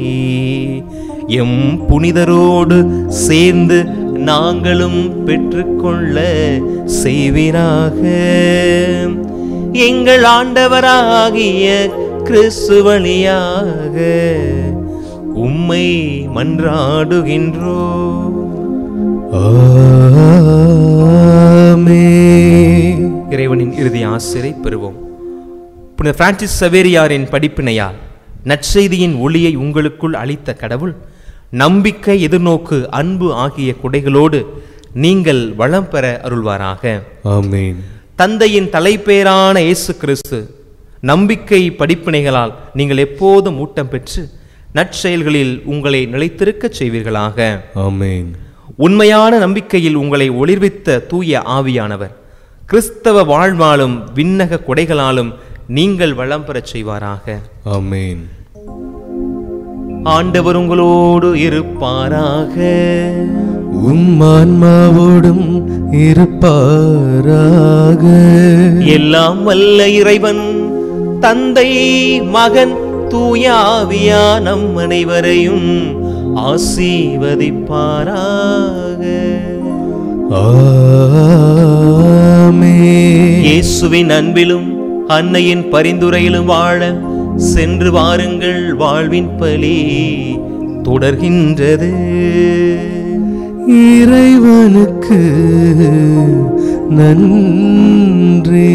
எம் புனிதரோடு சேர்ந்து நாங்களும் பெற்றுக்கொள்ள செய்வீராக எங்கள் ஆண்டவராகிய கிறிஸ்து வழியாக உம்மை மன்றாடுகின்றோ ஆமென் இறைவனின் இறுதி ஆசிரை பெறுவோம் புனித பிரான்சிஸ் சவேரியாரின் படிப்பினையால் நற்செய்தியின் ஒளியை உங்களுக்குள் அளித்த கடவுள் நம்பிக்கை எதிர்நோக்கு அன்பு ஆகிய குடைகளோடு நீங்கள் வளம் பெற அருள்வாராக ஆமென் தந்தையின் தலைப்பேரான இயேசு கிறிஸ்து நம்பிக்கை படிப்பினைகளால் நீங்கள் எப்போதும் ஊட்டம் பெற்று நற்செயல்களில் உங்களை நிலைத்திருக்கச் செய்வீர்களாக ஆமென் உண்மையான நம்பிக்கையில் உங்களை ஒளிர்வித்த தூய ஆவியானவர் கிறிஸ்தவ வாழ்வாலும் விண்ணக கொடைகளாலும் நீங்கள் வளம் பெறச் செய்வாராக ஆமென் ஆண்டவர் உங்களோடு இருப்பாராக உம் ஆன்மாவோடும் இருப்பாராக எல்லாம் வல்ல இறைவன் தந்தை மகன் தூய ஆவியா நம் அனைவரையும் ஆசீர்வதிப்பாராக ஆமென் இயேசுவின் அன்பிலும் அன்னையின் பரிந்துரையிலும் வாழ சென்று வாருங்கள் வாழ்வின் பலி தொடர்கின்றது இறைவனுக்கு நன்றி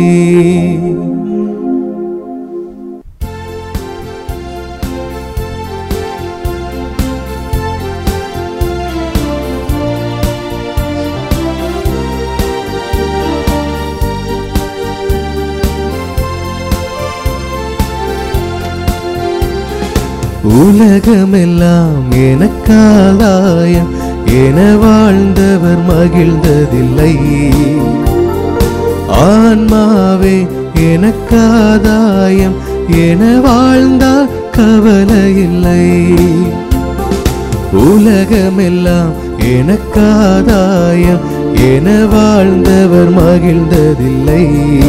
உலகமெல்லாம் எனக்காதாயம் என வாழ்ந்தவர் மகிழ்ந்ததில்லை ஆன்மாவே எனக்காதாயம் என வாழ்ந்தால் கவலையில்லை உலகமெல்லாம் எனக்காதாயம் என வாழ்ந்தவர் மகிழ்ந்ததில்லை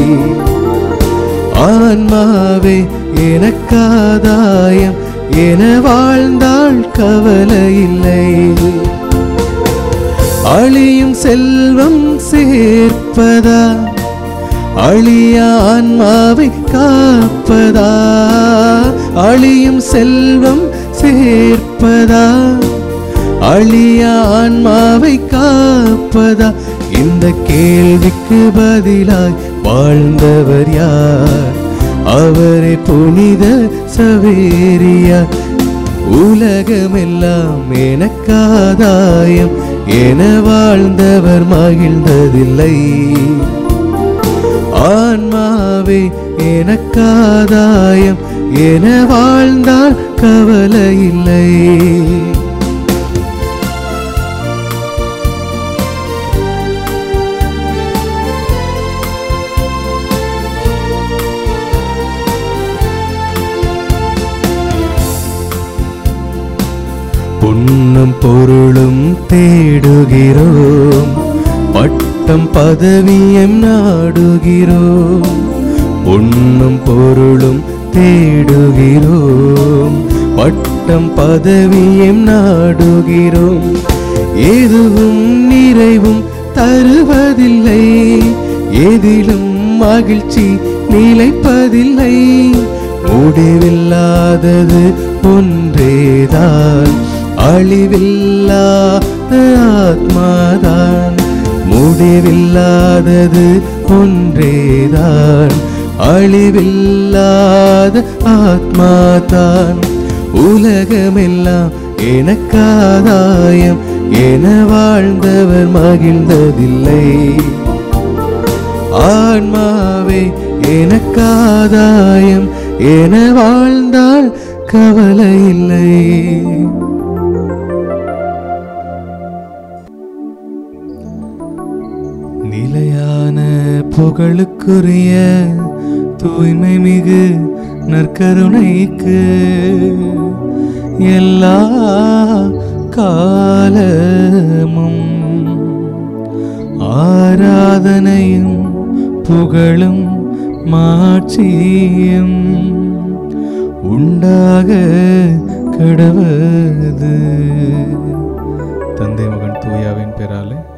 ஆன்மாவே எனக்காதாயம் என வாழ்ந்தால் கவலையில்லை அழியும் செல்வம் சேர்ப்பதா அழியா ஆன்மாவை காப்பதா அழியும் செல்வம் சேர்ப்பதா அழியா ஆன்மாவை காப்பதா இந்த கேள்விக்கு பதிலாய் வாழ்ந்தவர் யார் அவரே புனித சவேரியா உலகமெல்லாம் எனக்காதாயம் என வாழ்ந்தவர் மகிழ்ந்ததில்லை ஆன்மாவே எனக்காதாயம் என வாழ்ந்தால் கவலை இல்லை பொன்னும் பொருளும் தேடுகிறோம் பட்டம் பதவியம் நாடுகிறோம் பொன்னும் பொருளும் தேடுகிறோம் பட்டம் பதவியம் நாடுகிறோம் எதுவும் நிறைவும் தருவதில்லை எதிலும் மகிழ்ச்சி நிலைப்பதில்லை முடிவில்லாதது ஒன்றேதான் அழிவில்லாத ஆத்மாதான் முடிவில்லாதது ஒன்றேதான் அழிவில்லாத ஆத்மாதான் உலகமெல்லாம் எனக்காதாயம் என வாழ்ந்தவர் மகிழ்ந்ததில்லை ஆன்மாவே எனக்காதாயம் என வாழ்ந்தால் கவலை இல்லை நிலையான புகழுக்குரிய தூய்மை மிகு நற்கருணைக்கு எல்லா காலமும் ஆராதனையும் புகழும் மாட்சியும் உண்டாக கடவது தந்தை மகன் தூயாவின் பெறாலே